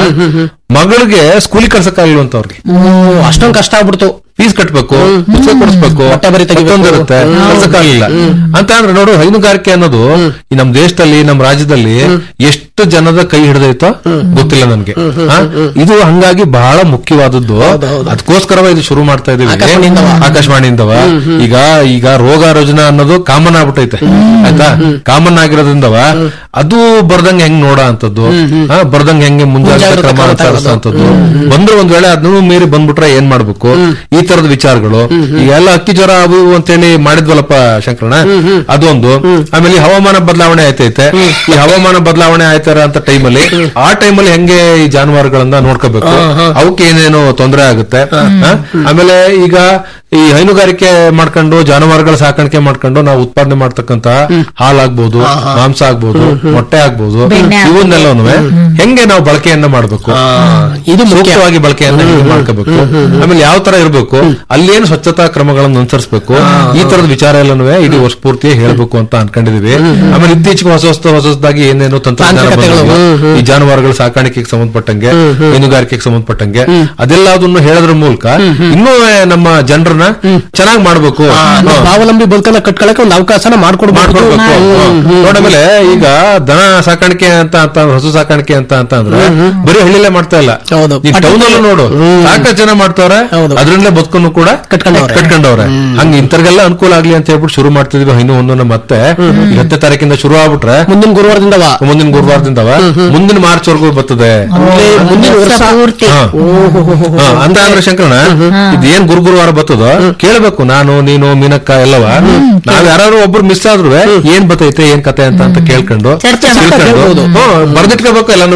ಮಗಳಿಗೆ ಸ್ಕೂಲಿಗೆ ಕಳ್ಸಕ್ಕಾಗಿಲ್ವಂತ ಅವ್ರಿಗೆ ಅಷ್ಟೊಂದು ಕಷ್ಟ ಆಗ್ಬಿಡ್ತು ಫೀಸ್ ಕಟ್ಬೇಕು ಪುಸ್ತಕ ಕೊಡಿಸ್ಬೇಕು ಬಟ್ಟೆ ಬರೆ ತೆಗಿಬೇಕು. ಮತ್ತೊಂದಿರುತ್ತೆ ಕಳ್ಸಕ್ಕಾಗಿಲ್ಲ ಅಂತ ಅಂದ್ರೆ ನೋಡು ಹೈನುಗಾರಿಕೆ ಅನ್ನೋದು ಈ ನಮ್ ದೇಶದಲ್ಲಿ ನಮ್ ರಾಜ್ಯದಲ್ಲಿ ಎಷ್ಟು ಜನದ ಕೈ ಹಿಡಿದೈತೋ ಗೊತ್ತಿಲ್ಲ ನನ್ಗೆ ಹಾ? ಇದು ಹಂಗಾಗಿ ಬಹಳ ಮುಖ್ಯವಾದದ್ದು ಅದಕ್ಕೋಸ್ಕರವ ಇದು ಶುರು ಮಾಡ್ತಾ ಇದೀವಿ ಆಕಾಶವಾಣಿಯಿಂದವ. ಆಕಾಶವಾಣಿಯಿಂದವ ಈಗ ಈಗ ರೋಗ ರುಜಿನ ಅನ್ನೋದು ಕಾಮನ್ ಆಗ್ಬಿಟ್ಟೈತೆ ಆಯ್ತಾ ಕಾಮನ್ ಆಗಿರೋದ್ರಿಂದವ ಅದು ಬರ್ದಂಗೆ ಹೆಂಗ್ ನೋಡ ಅಂತದ್ದು ಹಾ, ಬರ್ದಂಗೆ ಹೆಂಗೆ ಮುಂಜಾಗ್ರತಾ ಮುಂಜಾಗ್ರತಾ ಕ್ರಮ ಕ್ರಮ ಅನುಸರಿಸುವಂತದ್ದು ಬಂದ್ರೆ ಒಂದ್ ವೇಳೆ ಅದನ್ನು ಮೀರಿ ಬಂದ್ಬಿಟ್ರೆ ಏನ್ ಮಾಡ್ಬೇಕು ಈ ತರದ ವಿಚಾರಗಳು ಈಗ ಎಲ್ಲ ಅಕ್ಕಿ ಜ್ವರ ಅವು ಇವು ಅಂತೇಳಿ ಮಾಡಿದ್ವಲ್ಲಪ್ಪ ಶಂಕರಣ ಅದೊಂದು ಆಮೇಲೆ ಈ ಹವಾಮಾನ ಬದಲಾವಣೆ ಆಯ್ತೈತೆ ಈ ಹವಾಮಾನ ಬದಲಾವಣೆ ಆಯ್ತಾರ ಅಂತ ಟೈಮಲ್ಲಿ ಆ ಟೈಮಲ್ಲಿ ಹೆಂಗೆ ಈ ಜಾನುವಾರುಗಳನ್ನ ನೋಡ್ಕೋಬೇಕು ಅವಕ್ಕೆ ಏನೇನು ತೊಂದರೆ ಆಗುತ್ತೆ ಹಾ? ಆಮೇಲೆ ಈಗ ಈ ಹೈನುಗಾರಿಕೆ ಮಾಡ್ಕೊಂಡು ಜಾನುವಾರುಗಳ ಸಾಕಾಣಿಕೆ ಮಾಡ್ಕೊಂಡು ನಾವು ಉತ್ಪಾದನೆ ಮಾಡ್ತಕ್ಕಂತ ಹಾಲಾಗ್ಬೋದು ಮಾಂಸ ಆಗ್ಬೋದು ಮೊಟ್ಟೆ ಆಗ್ಬೋದು ಬೆಣ್ಣೆ ಆಗ್ಬೋದು. ಇವನ್ನೆಲ್ಲನು ಹೆಂಗೆ ನಾವು ಬಳಕೆಯನ್ನ ಮಾಡ್ಬೇಕು ಇದು ಮುಖ್ಯ. ಸೂಕ್ತವಾಗಿ ಬಳಕೆಯನ್ನ ಹೆಂಗೆ ಮಾಡ್ಕೋಬೇಕು ಆಮೇಲೆ ಯಾವ ತರ ಇರಬೇಕು ಅಲ್ಲೇನು ಸ್ವಚ್ಛತಾ ಕ್ರಮಗಳನ್ನು ಅನುಸರಿಸಬೇಕು ಈ ತರದ ವಿಚಾರ ಎಲ್ಲನೂ ಇಡೀ ವರ್ಷ ಪೂರ್ತಿ ಹೇಳ್ಬೇಕು ಅಂತ ಅನ್ಕೊಂಡಿದೀವಿ ಆಮೇಲೆ ಇತ್ತೀಚೆಗೆ ಹೊಸ ಹೊಸ ಹೊಸದಾಗಿ ಏನೇನು ತಂತ್ರಜ್ಞಾನ ತಾಂತ್ರಿಕತೆಗಳು. ಬಂದಿದೆ. ಈ ಜಾನುವಾರುಗಳ ಸಾಕಾಣಿಕೆಗೆ ಸಂಬಂಧಪಟ್ಟಂಗೆ ಹೈನುಗಾರಿಕೆಗೆ ಸಂಬಂಧಪಟ್ಟಂಗೆ ಅದೆಲ್ಲದನ್ನು ಹೇಳೋದ್ರ ಮೂಲಕ ಇನ್ನೂ ನಮ್ಮ ಜನರನ್ನ ಚೆನ್ನಾಗಿ ಮಾಡ್ಬೇಕು ಆ, ನಾವು ಹಾ. ಸ್ವಾವಲಂಬಿ ಬದುಕನ್ನ ಕಟ್ಕೊಳಕ್ಕೆ ಒಂದು ಅವಕಾಶನ ಮಾಡ್ಕೊಡ್ಬೇಕು ಮಾಡ್ಕೊಡ್ಬೇಕು ನೋಡಮೇಲೆ ಈಗ ದನ ಸಾಕಾಣಿಕೆ ಅಂತ ಅಂತ ಹಸು ಸಾಕಾಣಿಕೆ ಅಂತ ಅಂತ ಅಂದ್ರೆ ಬರೀ ಹಳ್ಳಿಲೇ ಮಾಡ್ತಾ ಇಲ್ಲ ಹೌದು. ಈ ಟೌನ್ ಅಲ್ಲೂ ನೋಡು ಸಾಕಷ್ಟು ಜನ ಮಾಡ್ತಾವ್ರೆ ಹೌದು. ಅದ್ರಿಂದಲೇ ಬದುಕನ್ನು ಕೂಡ ಕಟ್ಕೊಂಡವ್ರೆ. ಕಟ್ಕೊಂಡವ್ರೆ ಹಂಗ ಇಂಥವ್ರಿಗೆಲ್ಲ ಅನುಕೂಲ ಆಗ್ಲಿ ಅಂತ ಹೇಳ್ಬಿಟ್ಟು ಶುರು ಮಾಡ್ತಿದ್ವಿ ಹೈನು ಒಂದನ್ನ ಮತ್ತೆ ಈ ಹತ್ತನೇ ತಾರೀಕಿಂದ ಶುರು ಆಗ್ಬಿಟ್ರೆ ಮುಂದಿನ ಗುರುವಾರದಿಂದವ ಮುಂದಿನ ಗುರುವಾರದಿಂದವ ಮುಂದಿನ ಮಾರ್ಚ್ ವರ್ಗೂ ಬರ್ತದೆ ಅಂದ್ರೆ ಮುಂದಿನ ವರ್ಷ ಪೂರ್ತಿ ಹಾ. ಹಾ, ಅಂತ ಅಂದ್ರೆ ಶಂಕರಣ ಇದೇನ್ ಗುರು ಗುರುವಾರ ಬರ್ತದೋ ಕೇಳ್ಬೇಕು ನಾನು ನೀನು ಮೀನಕ್ಕ ಎಲ್ಲವ ನಾವ್ ಯಾರು ಒಬ್ರು ಮಿಸ್ ಆದ್ರು ಏನ್ ಬತ್ತೈತೆ ಏನ್ ಕತೆ ಅಂತ ಅಂತ ಕೇಳ್ಕೊಂಡು ಚರ್ಚೆ ತಿಳ್ಕೊಂಡು ಹ್ಮ್, ಬರ್ದಿಟ್ಕೋಬೇಕು ಎಲ್ಲಾನು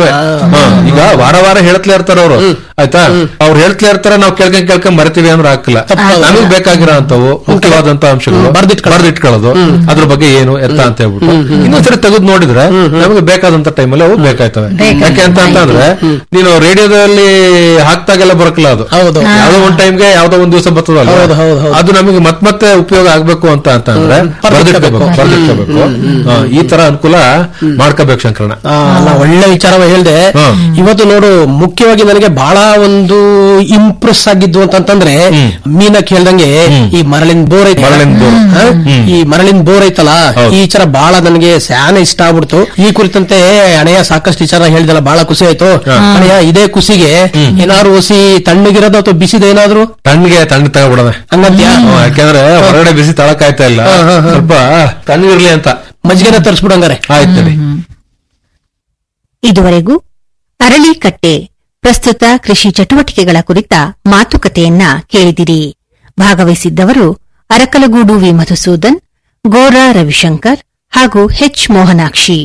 ಈಗ ವಾರ ವಾರ ಹೇಳ್ತಲೇ ಇರ್ತಾರ ಅವ್ರು ಆಯ್ತಾ ಅವ್ರು ಹೇಳ್ತಲೇ ಇರ್ತಾರೆ ನಾವ್ ಕೇಳ್ಕೊಂಡ್ ಕೇಳ್ಕೊಂಡ್ ಮರಿತೀವಿ ಅಂದ್ರೆ ಹಾಕಿಲ್ಲ ನಮಗ್ ಬೇಕಾಗಿರೋ ಅಂತವು ಮುಖ್ಯವಾದಂತ ಅಂಶಗಳು ಬರ್ದಿಟ್ಕೊಳ್ಳೋದು. ಬರ್ದಿಟ್ಕೊಳ್ಳೋದು ಅದ್ರ ಬಗ್ಗೆ ಏನು ಎತ್ತ ಅಂತ ಹೇಳ್ಬಿಟ್ಟು ಇನ್ನೊಂದ್ಸರಿ ತೆಗೆದು ನೋಡಿದ್ರೆ ನಮಗೆ ಬೇಕಾದಂತ ಟೈಮಲ್ಲಿ ಅವು ಬೇಕಾಯ್ತವೆ ಯಾಕೆ ಅಂತ ಅಂತಂದ್ರೆ ನೀನು ರೇಡಿಯೋದಲ್ಲಿ ಹಾಕ್ದಾಗೆಲ್ಲ ಬರಕಲ್ಲ ಅದು ಹೌದು. ಯಾವ್ದೋ ಒಂದ್ ಟೈಮ್ಗೆ ಯಾವ್ದೋ ಒಂದ್ ದಿವಸ ಬರ್ತದಲ್ಲ ಹೌದು, ಹೌದು, ಹೌದು. ಅದು ನಮಗೆ ಮತ್ ಮತ್ತೆ ಉಪಯೋಗ ಆಗ್ಬೇಕು ಅಂತ ಅಂತ ಅಂದ್ರೆ ಬರ್ದಿಟ್ಕೋಬೇಕು ಬರ್ದಿಟ್ಕೋಬೇಕು ಹಾ, ಈ ತರ ಅನುಕೂಲ ಮಾಡ್ಕೋಬೇಕು ಶಂಕರಣ ಆ, ಅಲ್ಲ ಒಳ್ಳೆ ವಿಚಾರವ ಹೇಳ್ದೆ ಹ್ಮ್. ಇವತ್ತು ನೋಡು ಮುಖ್ಯವಾಗಿ ನನಗೆ ಬಹಳ ಒಂದು ಇಂಪ್ರೆಸ್ ಆಗಿದ್ದು ಅಂತಂತಂದ್ರೆ ಮೀನ ಕೇಳ್ದಂಗೆ ಈ ಮರಳಿನ ಬೋರ್ ಐತೆ ಮರಳಿನ ಬೋರ್. ಹಾ? ಈ ಮರಳಿನ ಬೋರ್ ಐತಲ್ಲ ಹೌದು. ಈ ವಿಚಾರ ಬಹಳ ನನಗೆ ಸ್ಯಾನ ಇಷ್ಟ ಆಗ್ಬಿಡ್ತು ಈ ಕುರಿತಂತೆ ಅಣೆಯ ಸಾಕಷ್ಟು ವಿಚಾರ ಹೇಳಿದಲ್ಲ ಬಹಳ ಖುಷಿ ಆಯ್ತು ಅಣೆಯ ಇದೇ ಖುಷಿಗೆ ಏನಾದ್ರು ಹೊಸಿ ತಣ್ಣಗಿರೋದು ಅಥವಾ ಬಿಸಿದ ಏನಾದ್ರು ತಣ್ಣಗೆ ತಣ್ಣ ತಗೊಬಿಡೋಣ ಹಂಗಂತ್ಯಾ ಯಾಕಂದ್ರೆ ಹೊರಗಡೆ ಬಿಸಿ ತಳಕಾಯ್ತಾ ಇಲ್ಲ ಸ್ವಲ್ಪ ತಣ್ಣಗಿರ್ಲಿ ಅಂತ ಮಜ್ಜಿಗೆನ ತರಿಸ್ಬಿಡಂಗಾರೆ ಆಯ್ತು ನಡಿ. ಇದುವರೆಗೂ ಅರಳಿಕಟ್ಟೆ ಪ್ರಸ್ತುತ ಕೃಷಿ ಚಟುವಟಿಕೆಗಳ ಕುರಿತ ಮಾತುಕತೆಯನ್ನ ಕೇಳಿದಿರಿ ಭಾಗವಹಿಸಿದ್ದವರು ಅರಕಲಗೂಡು ವಿ ಮಧುಸೂದನ್ ಗೋರಾ ರವಿಶಂಕರ್ ಹಾಗೂ ಹೆಚ್ ಮೋಹನಾಕ್ಷಿ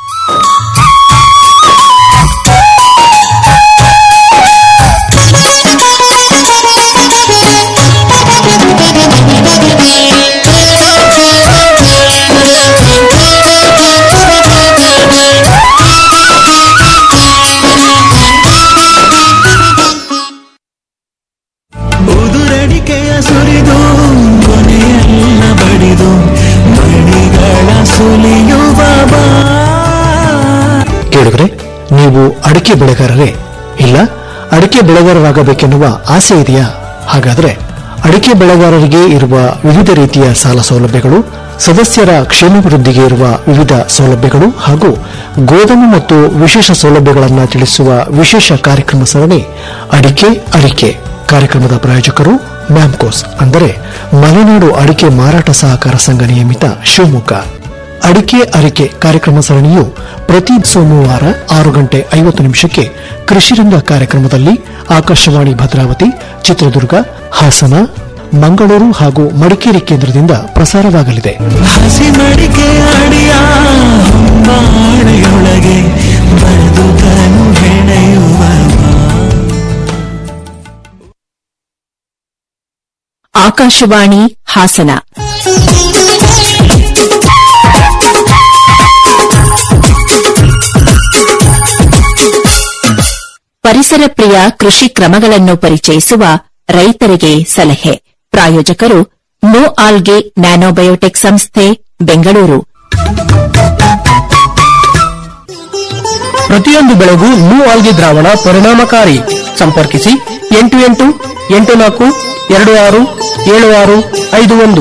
ಉದುರಡಿಕೆಯ ಸುರಿದು ಕೊನೆಯಲ್ಲ ಬಡಿದು ಮಣಿಗಳ ಸುಲಿಯುವ ಬಾ ಕೇಳಿದ್ರೆ ನೀವು ಅಡಿಕೆ ಬೆಳೆಗಾರರೇ ಇಲ್ಲ ಅಡಿಕೆ ಬೆಳೆಗಾರರಾಗಬೇಕೆನ್ನುವ ಆಸೆ ಇದೆಯಾ ಹಾಗಾದ್ರೆ ಅಡಿಕೆ ಬೆಳೆಗಾರರಿಗೆ ಇರುವ ವಿವಿಧ ರೀತಿಯ ಸಾಲ ಸೌಲಭ್ಯಗಳು ಸದಸ್ಯರ ಕ್ಷೇಮಾಭಿವೃದ್ಧಿಗೆ ಇರುವ ವಿವಿಧ ಸೌಲಭ್ಯಗಳು ಹಾಗೂ ಗೋದಾಮು ಮತ್ತು ವಿಶೇಷ ಸೌಲಭ್ಯಗಳನ್ನು ತಿಳಿಸುವ ವಿಶೇಷ ಕಾರ್ಯಕ್ರಮ ಸರಣಿ ಅಡಿಕೆ ಅರಿಕೆ ಕಾರ್ಯಕ್ರಮದ ಪ್ರಾಯೋಜಕರು ಮ್ಯಾಮ್ಕೋಸ್ ಅಂದರೆ ಮಲೆನಾಡು ಅಡಿಕೆ ಮಾರಾಟ ಸಹಕಾರ ಸಂಘ ನಿಯಮಿತ ಶಿವಮೊಗ್ಗ ಅಡಿಕೆ ಅರಿಕೆ ಕಾರ್ಯಕ್ರಮ ಸರಣಿಯು ಪ್ರತಿ ಸೋಮವಾರ ಆರು ಗಂಟೆ ಐವತ್ತು ನಿಮಿಷಕ್ಕೆ ಕೃಷಿರಂಗ ಕಾರ್ಯಕ್ರಮದಲ್ಲಿ ಆಕಾಶವಾಣಿ ಭದ್ರಾವತಿ ಚಿತ್ರದುರ್ಗ ಹಾಸನ ಮಂಗಳೂರು ಹಾಗೂ ಮಡಿಕೇರಿ ಕೇಂದ್ರದಿಂದ ಪ್ರಸಾರವಾಗಲಿದೆ ಹಸಿ ಮಡಿಕೆ ಅಡಿಯ ಹೊಂಬಾಳೆಯೊಳಗೆ ಬದುಕನು ಹೆಣೆಯುವ ಆಕಾಶವಾಣಿ ಹಾಸನ ಪರಿಸರ ಪ್ರಿಯ ಕೃಷಿ ಕ್ರಮಗಳನ್ನು ಪರಿಚಯಿಸುವ ರೈತರಿಗೆ ಸಲಹೆ ಪ್ರಾಯೋಜಕರು ನೋ ಆಲ್ಗೆ ನ್ಯಾನೋಬಯೋಟೆಕ್ ಸಂಸ್ಥೆ ಬೆಂಗಳೂರು ಪ್ರತಿಯೊಂದು ಬೆಳೆಗೂ ನ್ಯೂ ಆಲ್ಗಿ ದ್ರಾವಣ ಪರಿಣಾಮಕಾರಿ ಸಂಪರ್ಕಿಸಿ ಎಂಟು ಎಂಟು ಎಂಟು ನಾಲ್ಕು ಎರಡು ಆರು ಏಳು ಆರು ಐದು ಒಂದು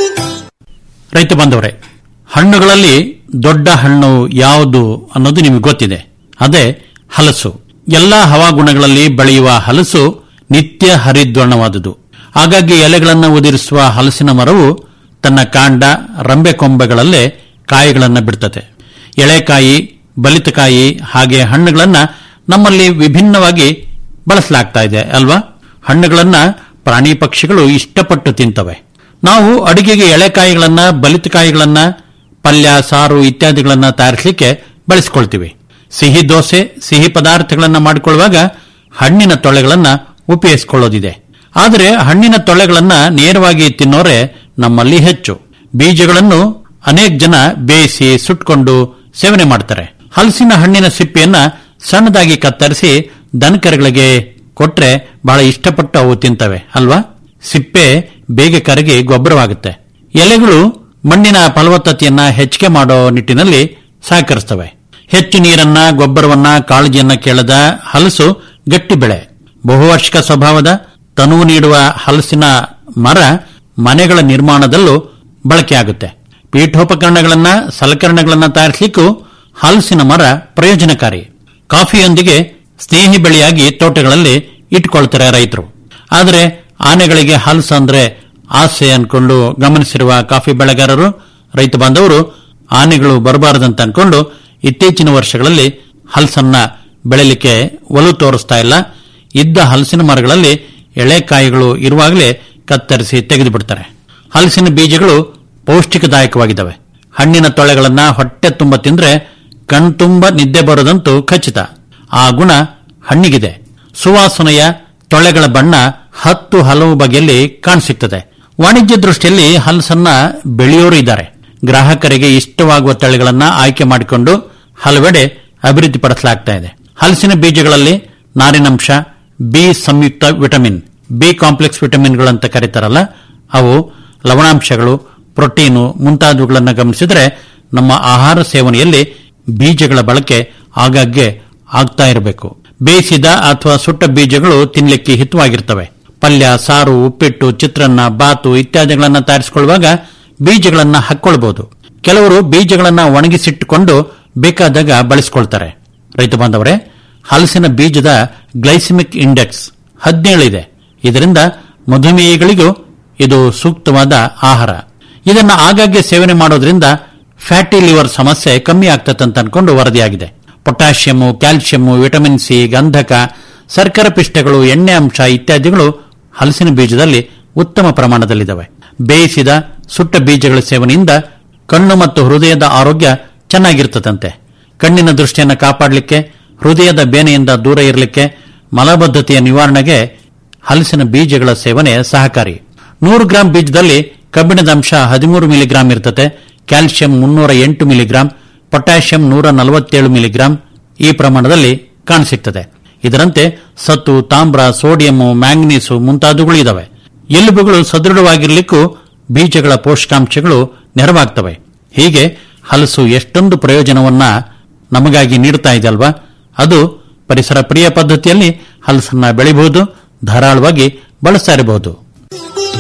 ರೈತ ಬಾಂಧವರೇ ಹಣ್ಣುಗಳಲ್ಲಿ ದೊಡ್ಡ ಹಣ್ಣು ಯಾವುದು ಅನ್ನೋದು ನಿಮಗೆ ಗೊತ್ತಿದೆ ಅದೇ ಹಲಸು ಎಲ್ಲಾ ಹವಾಗುಣಗಳಲ್ಲಿ ಬೆಳೆಯುವ ಹಲಸು ನಿತ್ಯ ಹರಿದ್ವರ್ಣವಾದುದು ಆಗಾಗ್ಗೆ ಎಲೆಗಳನ್ನು ಉದಿರಿಸುವ ಹಲಸಿನ ಮರವು ತನ್ನ ಕಾಂಡ ರಂಬೆ ಕೊಂಬೆಗಳಲ್ಲೇ ಕಾಯಿಗಳನ್ನು ಬಿಡ್ತದೆ ಎಳೆಕಾಯಿ ಬಲಿತಕಾಯಿ ಹಾಗೆ ಹಣ್ಣುಗಳನ್ನ ನಮ್ಮಲ್ಲಿ ವಿಭಿನ್ನವಾಗಿ ಬಳಸಲಾಗ್ತಾ ಇದೆ ಅಲ್ವಾ ಹಣ್ಣುಗಳನ್ನ ಪ್ರಾಣಿ ಪಕ್ಷಿಗಳು ಇಷ್ಟಪಟ್ಟು ತಿಂತವೆ ನಾವು ಅಡಿಗೆಗೆ ಎಳೆಕಾಯಿಗಳನ್ನ ಬಲಿತಕಾಯಿಗಳನ್ನ ಪಲ್ಯ ಸಾರು ಇತ್ಯಾದಿಗಳನ್ನ ತಯಾರಿಸಲಿಕ್ಕೆ ಬಳಸಿಕೊಳ್ತೀವಿ ಸಿಹಿ ದೋಸೆ ಸಿಹಿ ಪದಾರ್ಥಗಳನ್ನ ಮಾಡಿಕೊಳ್ಳುವಾಗ ಹಣ್ಣಿನ ತೊಳೆಗಳನ್ನ ಉಪಯೋಗಿಸಿಕೊಳ್ಳೋದಿದೆ ಆದರೆ ಹಣ್ಣಿನ ತೊಳೆಗಳನ್ನ ನೇರವಾಗಿ ತಿನ್ನೋರೆ ನಮ್ಮಲ್ಲಿ ಹೆಚ್ಚು ಬೀಜಗಳನ್ನು ಅನೇಕ ಜನ ಬೇಯಿಸಿ ಸುಟ್ಕೊಂಡು ಸೇವನೆ ಮಾಡ್ತಾರೆ ಹಲಸಿನ ಹಣ್ಣಿನ ಸಿಪ್ಪೆಯನ್ನ ಸಣ್ಣದಾಗಿ ಕತ್ತರಿಸಿ ದನಕರುಗಳಿಗೆ ಕೊಟ್ರೆ ಬಹಳ ಇಷ್ಟಪಟ್ಟು ಅವು ತಿಂತವೆ ಅಲ್ವಾ ಸಿಪ್ಪೆ ಬೇಗ ಕರಗಿ ಗೊಬ್ಬರವಾಗುತ್ತೆ ಎಲೆಗಳು ಮಣ್ಣಿನ ಫಲವತ್ತತೆಯನ್ನ ಹೆಚ್ಚಿಗೆ ಮಾಡೋ ನಿಟ್ಟಿನಲ್ಲಿ ಸಹಕರಿಸ್ತವೆ ಹೆಚ್ಚು ನೀರನ್ನ ಗೊಬ್ಬರವನ್ನ ಕಾಳಜಿಯನ್ನ ಕೇಳದ ಹಲಸು ಗಟ್ಟಿ ಬೆಳೆ ಬಹುವಾರ್ಷಿಕ ಸ್ವಭಾವದ ತನುವು ನೀಡುವ ಹಲಸಿನ ಮರ ಮನೆಗಳ ನಿರ್ಮಾಣದಲ್ಲೂ ಬಳಕೆಯಾಗುತ್ತೆ ಪೀಠೋಪಕರಣಗಳನ್ನ ಸಲಕರಣೆಗಳನ್ನ ತಯಾರಿಸಲಿಕ್ಕೂ ಹಲಸಿನ ಮರ ಪ್ರಯೋಜನಕಾರಿ ಕಾಫಿಯೊಂದಿಗೆ ಸ್ನೇಹಿ ಬೆಳೆಯಾಗಿ ತೋಟಗಳಲ್ಲಿ ಇಟ್ಕೊಳ್ತಾರೆ ರೈತರು ಆದರೆ ಆನೆಗಳಿಗೆ ಹಲಸು ಅಂದ್ರೆ ಆಸೆ ಅನ್ಕೊಂಡು ಗಮನಿಸಿರುವ ಕಾಫಿ ಬೆಳೆಗಾರರು ರೈತ ಬಾಂಧವರು ಆನೆಗಳು ಬರಬಾರದಂತ ಅನ್ಕೊಂಡು ಇತ್ತೀಚಿನ ವರ್ಷಗಳಲ್ಲಿ ಹಲಸನ್ನ ಬೆಳೆಯಲಿಕ್ಕೆ ಒಲವು ತೋರಿಸ್ತಾ ಇಲ್ಲ ಇದ್ದ ಹಲಸಿನ ಮರಗಳಲ್ಲಿ ಎಳೆಕಾಯಿಗಳು ಇರುವಾಗಲೇ ಕತ್ತರಿಸಿ ತೆಗೆದು ಬಿಡ್ತಾರೆ ಹಲಸಿನ ಬೀಜಗಳು ಪೌಷ್ಟಿಕದಾಯಕವಾಗಿದ್ದಾವೆ ಹಣ್ಣಿನ ತೊಳೆಗಳನ್ನ ಹೊಟ್ಟೆ ತುಂಬ ತಿಂದ್ರೆ ಕಣ್ತುಂಬ ನಿದ್ದೆ ಬರೋದಂತೂ ಖಚಿತ ಆ ಗುಣ ಹಣ್ಣಿಗಿದೆ ಸುವಾಸನೆಯ ತೊಳೆಗಳ ಬಣ್ಣ ಹತ್ತು ಹಲವು ಬಗೆಯಲ್ಲಿ ಕಾಣಸಿಗ್ತದೆ ವಾಣಿಜ್ಯ ದೃಷ್ಟಿಯಲ್ಲಿ ಹಲಸನ್ನ ಬೆಳೆಯೋರು ಇದ್ದಾರೆ ಗ್ರಾಹಕರಿಗೆ ಇಷ್ಟವಾಗುವ ತಳಿಗಳನ್ನ ಆಯ್ಕೆ ಮಾಡಿಕೊಂಡು ಹಲವೆಡೆ ಅಭಿವೃದ್ಧಿಪಡಿಸಲಾಗ್ತಾ ಇದೆ ಹಲಸಿನ ಬೀಜಗಳಲ್ಲಿ ನಾರಿನಂಶ ಬಿ ಸಂಯುಕ್ತ ವಿಟಮಿನ್ ಬಿ ಕಾಂಪ್ಲೆಕ್ಸ್ ವಿಟಮಿನ್ಗಳಂತ ಕರೀತಾರಲ್ಲ ಅವು ಲವಣಾಂಶಗಳು ಪ್ರೋಟೀನು ಮುಂತಾದವುಗಳನ್ನು ಗಮನಿಸಿದರೆ ನಮ್ಮ ಆಹಾರ ಸೇವನೆಯಲ್ಲಿ ಬೀಜಗಳ ಬಳಕೆ ಆಗಾಗ್ಗೆ ಆಗ್ತಾ ಇರಬೇಕು ಬೇಯಿಸಿದ ಅಥವಾ ಸುಟ್ಟ ಬೀಜಗಳು ತಿನ್ನಲಿಕ್ಕೆ ಹಿತವಾಗಿರ್ತವೆ ಪಲ್ಯ ಸಾರು ಉಪ್ಪಿಟ್ಟು ಚಿತ್ರಾನ್ನ ಬಾತು ಇತ್ಯಾದಿಗಳನ್ನ ತಯಾರಿಸಿಕೊಳ್ಳುವಾಗ ಬೀಜಗಳನ್ನ ಹಾಕೊಳ್ಬಹುದು ಕೆಲವರು ಬೀಜಗಳನ್ನ ಒಣಗಿಸಿಟ್ಟುಕೊಂಡು ಬೇಕಾದಾಗ ಬಳಸಿಕೊಳ್ತಾರೆ ರೈತ ಬಾಂಧವರೇ ಹಲಸಿನ ಬೀಜದ ಗ್ಲೈಸಿಮಿಕ್ ಇಂಡೆಕ್ಸ್ ಹದಿನೇಳು ಇದೆ ಇದರಿಂದ ಮಧುಮೇಹಿಗಳಿಗೂ ಇದು ಸೂಕ್ತವಾದ ಆಹಾರ ಇದನ್ನ ಆಗಾಗ್ಗೆ ಸೇವನೆ ಮಾಡೋದ್ರಿಂದ ಫ್ಯಾಟಿ ಲಿವರ್ ಸಮಸ್ಯೆ ಕಮ್ಮಿ ಆಗ್ತದೆ ಅಂತ ಅನ್ಕೊಂಡು ವರದಿಯಾಗಿದೆ ಪೊಟ್ಯಾಷಿಯಂ ಕ್ಯಾಲ್ಸಿಯಂ ವಿಟಮಿನ್ ಸಿ ಗಂಧಕ ಸರ್ಕರ ಪಿಷ್ಟಗಳು ಎಣ್ಣೆ ಅಂಶ ಇತ್ಯಾದಿಗಳು ಹಲಸಿನ ಬೀಜದಲ್ಲಿ ಉತ್ತಮ ಪ್ರಮಾಣದಲ್ಲಿದ್ದಾವೆ ಬೇಯಿಸಿದ ಸುಟ್ಟ ಬೀಜಗಳ ಸೇವನೆಯಿಂದ ಕಣ್ಣು ಮತ್ತು ಹೃದಯದ ಆರೋಗ್ಯ ಚೆನ್ನಾಗಿರ್ತದಂತೆ ಕಣ್ಣಿನ ದೃಷ್ಟಿಯನ್ನು ಕಾಪಾಡಲಿಕ್ಕೆ ಹೃದಯದ ಬೇನೆಯಿಂದ ದೂರ ಇರಲಿಕ್ಕೆ ಮಲಬದ್ಧತೆಯ ನಿವಾರಣೆಗೆ ಹಲಸಿನ ಬೀಜಗಳ ಸೇವನೆ ಸಹಕಾರಿ ನೂರು ಗ್ರಾಂ ಬೀಜದಲ್ಲಿ ಕಬ್ಬಿಣದ ಅಂಶ ಹದಿಮೂರು ಮಿಲಿಗ್ರಾಂ ಇರ್ತದೆ ಕ್ಯಾಲ್ಸಿಯಂ ಮುನ್ನೂರ ಎಂಟು ಮಿಲಿಗ್ರಾಂ ಪೊಟ್ಯಾಷಿಯಂ ನೂರ ನಲವತ್ತೇಳು ಮಿಲಿಗ್ರಾಂ ಈ ಪ್ರಮಾಣದಲ್ಲಿ ಕಾಣಸಿಗ್ತದೆ ಇದರಂತೆ ಸತ್ತು ತಾಮ್ರ ಸೋಡಿಯಂ ಮ್ಯಾಂಗನೀಸು ಮುಂತಾದವುಗಳು ಇದಾವೆ ಎಲುಬುಗಳು ಸದೃಢವಾಗಿರಲಿಕ್ಕೂ ಬೀಜಗಳ ಪೋಷಕಾಂಶಗಳು ನೆರವಾಗ್ತವೆ ಹೀಗೆ ಹಲಸು ಎಷ್ಟೊಂದು ಪ್ರಯೋಜನವನ್ನ ನಮಗಾಗಿ ನೀಡುತ್ತಾ ಇದೆ ಅಲ್ವಾ ಅದು ಪರಿಸರ ಪ್ರಿಯ ಪದ್ಧತಿಯಲ್ಲಿ ಹಲಸನ್ನ ಬೆಳಿಬಹುದು ಧಾರಾಳವಾಗಿ ಬಳಸ್ತಾ ಇರಬಹುದು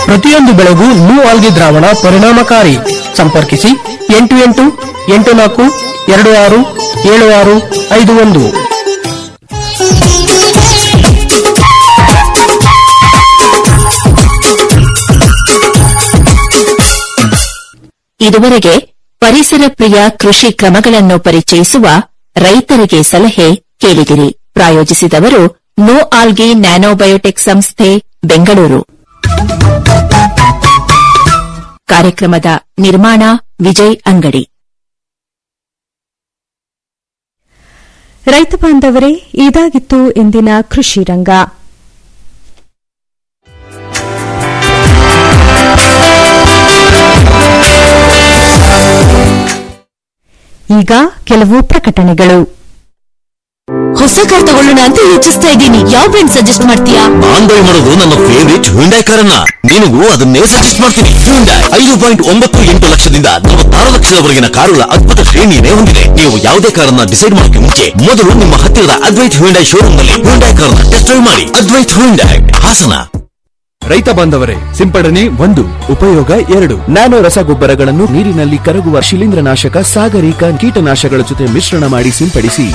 ಪ್ರತಿಯೊಂದು ಬೆಳೆಗೂ ನ್ಯೂ ಆಲ್ಗಿ ದ್ರಾವಣ ಪರಿಣಾಮಕಾರಿ ಸಂಪರ್ಕಿಸಿ ಎಂಟು ಎಂಟು ಎಂಟು ನಾಲ್ಕು ಎರಡು ಆರು ಏಳು ಆರು ಐದು ಒಂದು ಇದುವರೆಗೆ ಪರಿಸರ ಪ್ರಿಯ ಕೃಷಿ ಕ್ರಮಗಳನ್ನು ಪರಿಚಯಿಸುವ ರೈತರಿಗೆ ಸಲಹೆ ಕೇಳಿದಿರಿ ಪ್ರಾಯೋಜಿಸಿದವರು ನೋ ಆಲ್ಗಿ ನ್ಯಾನೋಬಯೋಟೆಕ್ ಸಂಸ್ಥೆ ಬೆಂಗಳೂರು ಕಾರ್ಯಕ್ರಮದ ನಿರ್ಮಾಣ ವಿಜಯ್ ಅಂಗಡಿ ರೈತ ಬಾಂಧವರೇ ಇದಾಗಿತ್ತು ಇಂದಿನ ಕೃಷಿ ರಂಗ ಈಗ ಕೆಲವು ಪ್ರಕಟಣೆಗಳು ಹೊಸ ಕಾರ್ ತಗೊಳ್ಳೋಣ ಅಂತ ಯೋಚಿಸ್ತಾ ಇದ್ದೀನಿ ಯಾವ ಬ್ರ್ಯಾಂಡ್ ಸಜೆಸ್ಟ್ ಮಾಡ್ತೀಯಾ ನಾನ್ ಬೈ ಮಾಡೋದು ನನ್ನ ಫೇವರಿಟ್ ಹ್ಯುಂಡೈ ಕಾರನ್ನ ನಿನಗೂ ಅದನ್ನೇ ಸಜೆಸ್ಟ್ ಮಾಡ್ತೀನಿ ಹ್ಯುಂಡೈ ಐದು ಪಾಯಿಂಟ್ ಒಂಬತ್ತು ಎಂಟು ಲಕ್ಷದಿಂದ ನಲವತ್ತಾರು ಲಕ್ಷದವರೆಗಿನ ಕಾರುಗಳ ಅದ್ಭುತ ಶ್ರೇಣಿಯನ್ನೇ ಹೊಂದಿದೆ ನೀವು ಯಾವುದೇ ಕಾರನ್ನ ಡಿಸೈಡ್ ಮಾಡೋಕೆ ಮುಂಚೆ ಮೊದಲು ನಿಮ್ಮ ಹತ್ತಿರದ ಅದ್ವೈತ್ ಹ್ಯುಂಡೈ ಶೋರೂಮ್ ನಲ್ಲಿ ಹ್ಯುಂಡೈ ಕಾರನ್ನ ಟೆಸ್ಟ್ ಡ್ರೈವ್ ಮಾಡಿ ಅದ್ವೈತ್ ಹ್ಯುಂಡೈ ಹಾಸನ ರೈತ ಬಾಂಧವರೇ ಸಿಂಪಡಣೆ ಒಂದು ಉಪಯೋಗ ಎರಡು ನ್ಯಾನೋ ರಸಗೊಬ್ಬರಗಳನ್ನು ನೀರಿನಲ್ಲಿ ಕರಗುವ ಶಿಲೀಂಧ್ರನಾಶಕ ಸಾಗರಿಕ ಕೀಟನಾಶಕಗಳ ಜೊತೆ ಮಿಶ್ರಣ ಮಾಡಿ ಸಿಂಪಡಿಸಿ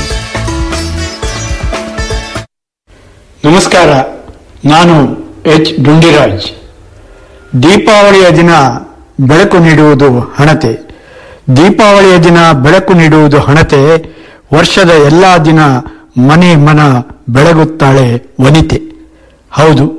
ನಮಸ್ಕಾರ ನಾನು ಎಚ್ ಡುಂಡಿರಾಜ್ ದೀಪಾವಳಿಯ ದಿನ ಬೆಳಕು ನೀಡುವುದು ಹಣತೆ ದೀಪಾವಳಿಯ ದಿನ ಬೆಳಕು ನೀಡುವುದು ಹಣತೆ ವರ್ಷದ ಎಲ್ಲಾ ದಿನ ಮನೆ ಮನ ಬೆಳಗುತ್ತಾಳೆ ವನಿತೆ ಹೌದು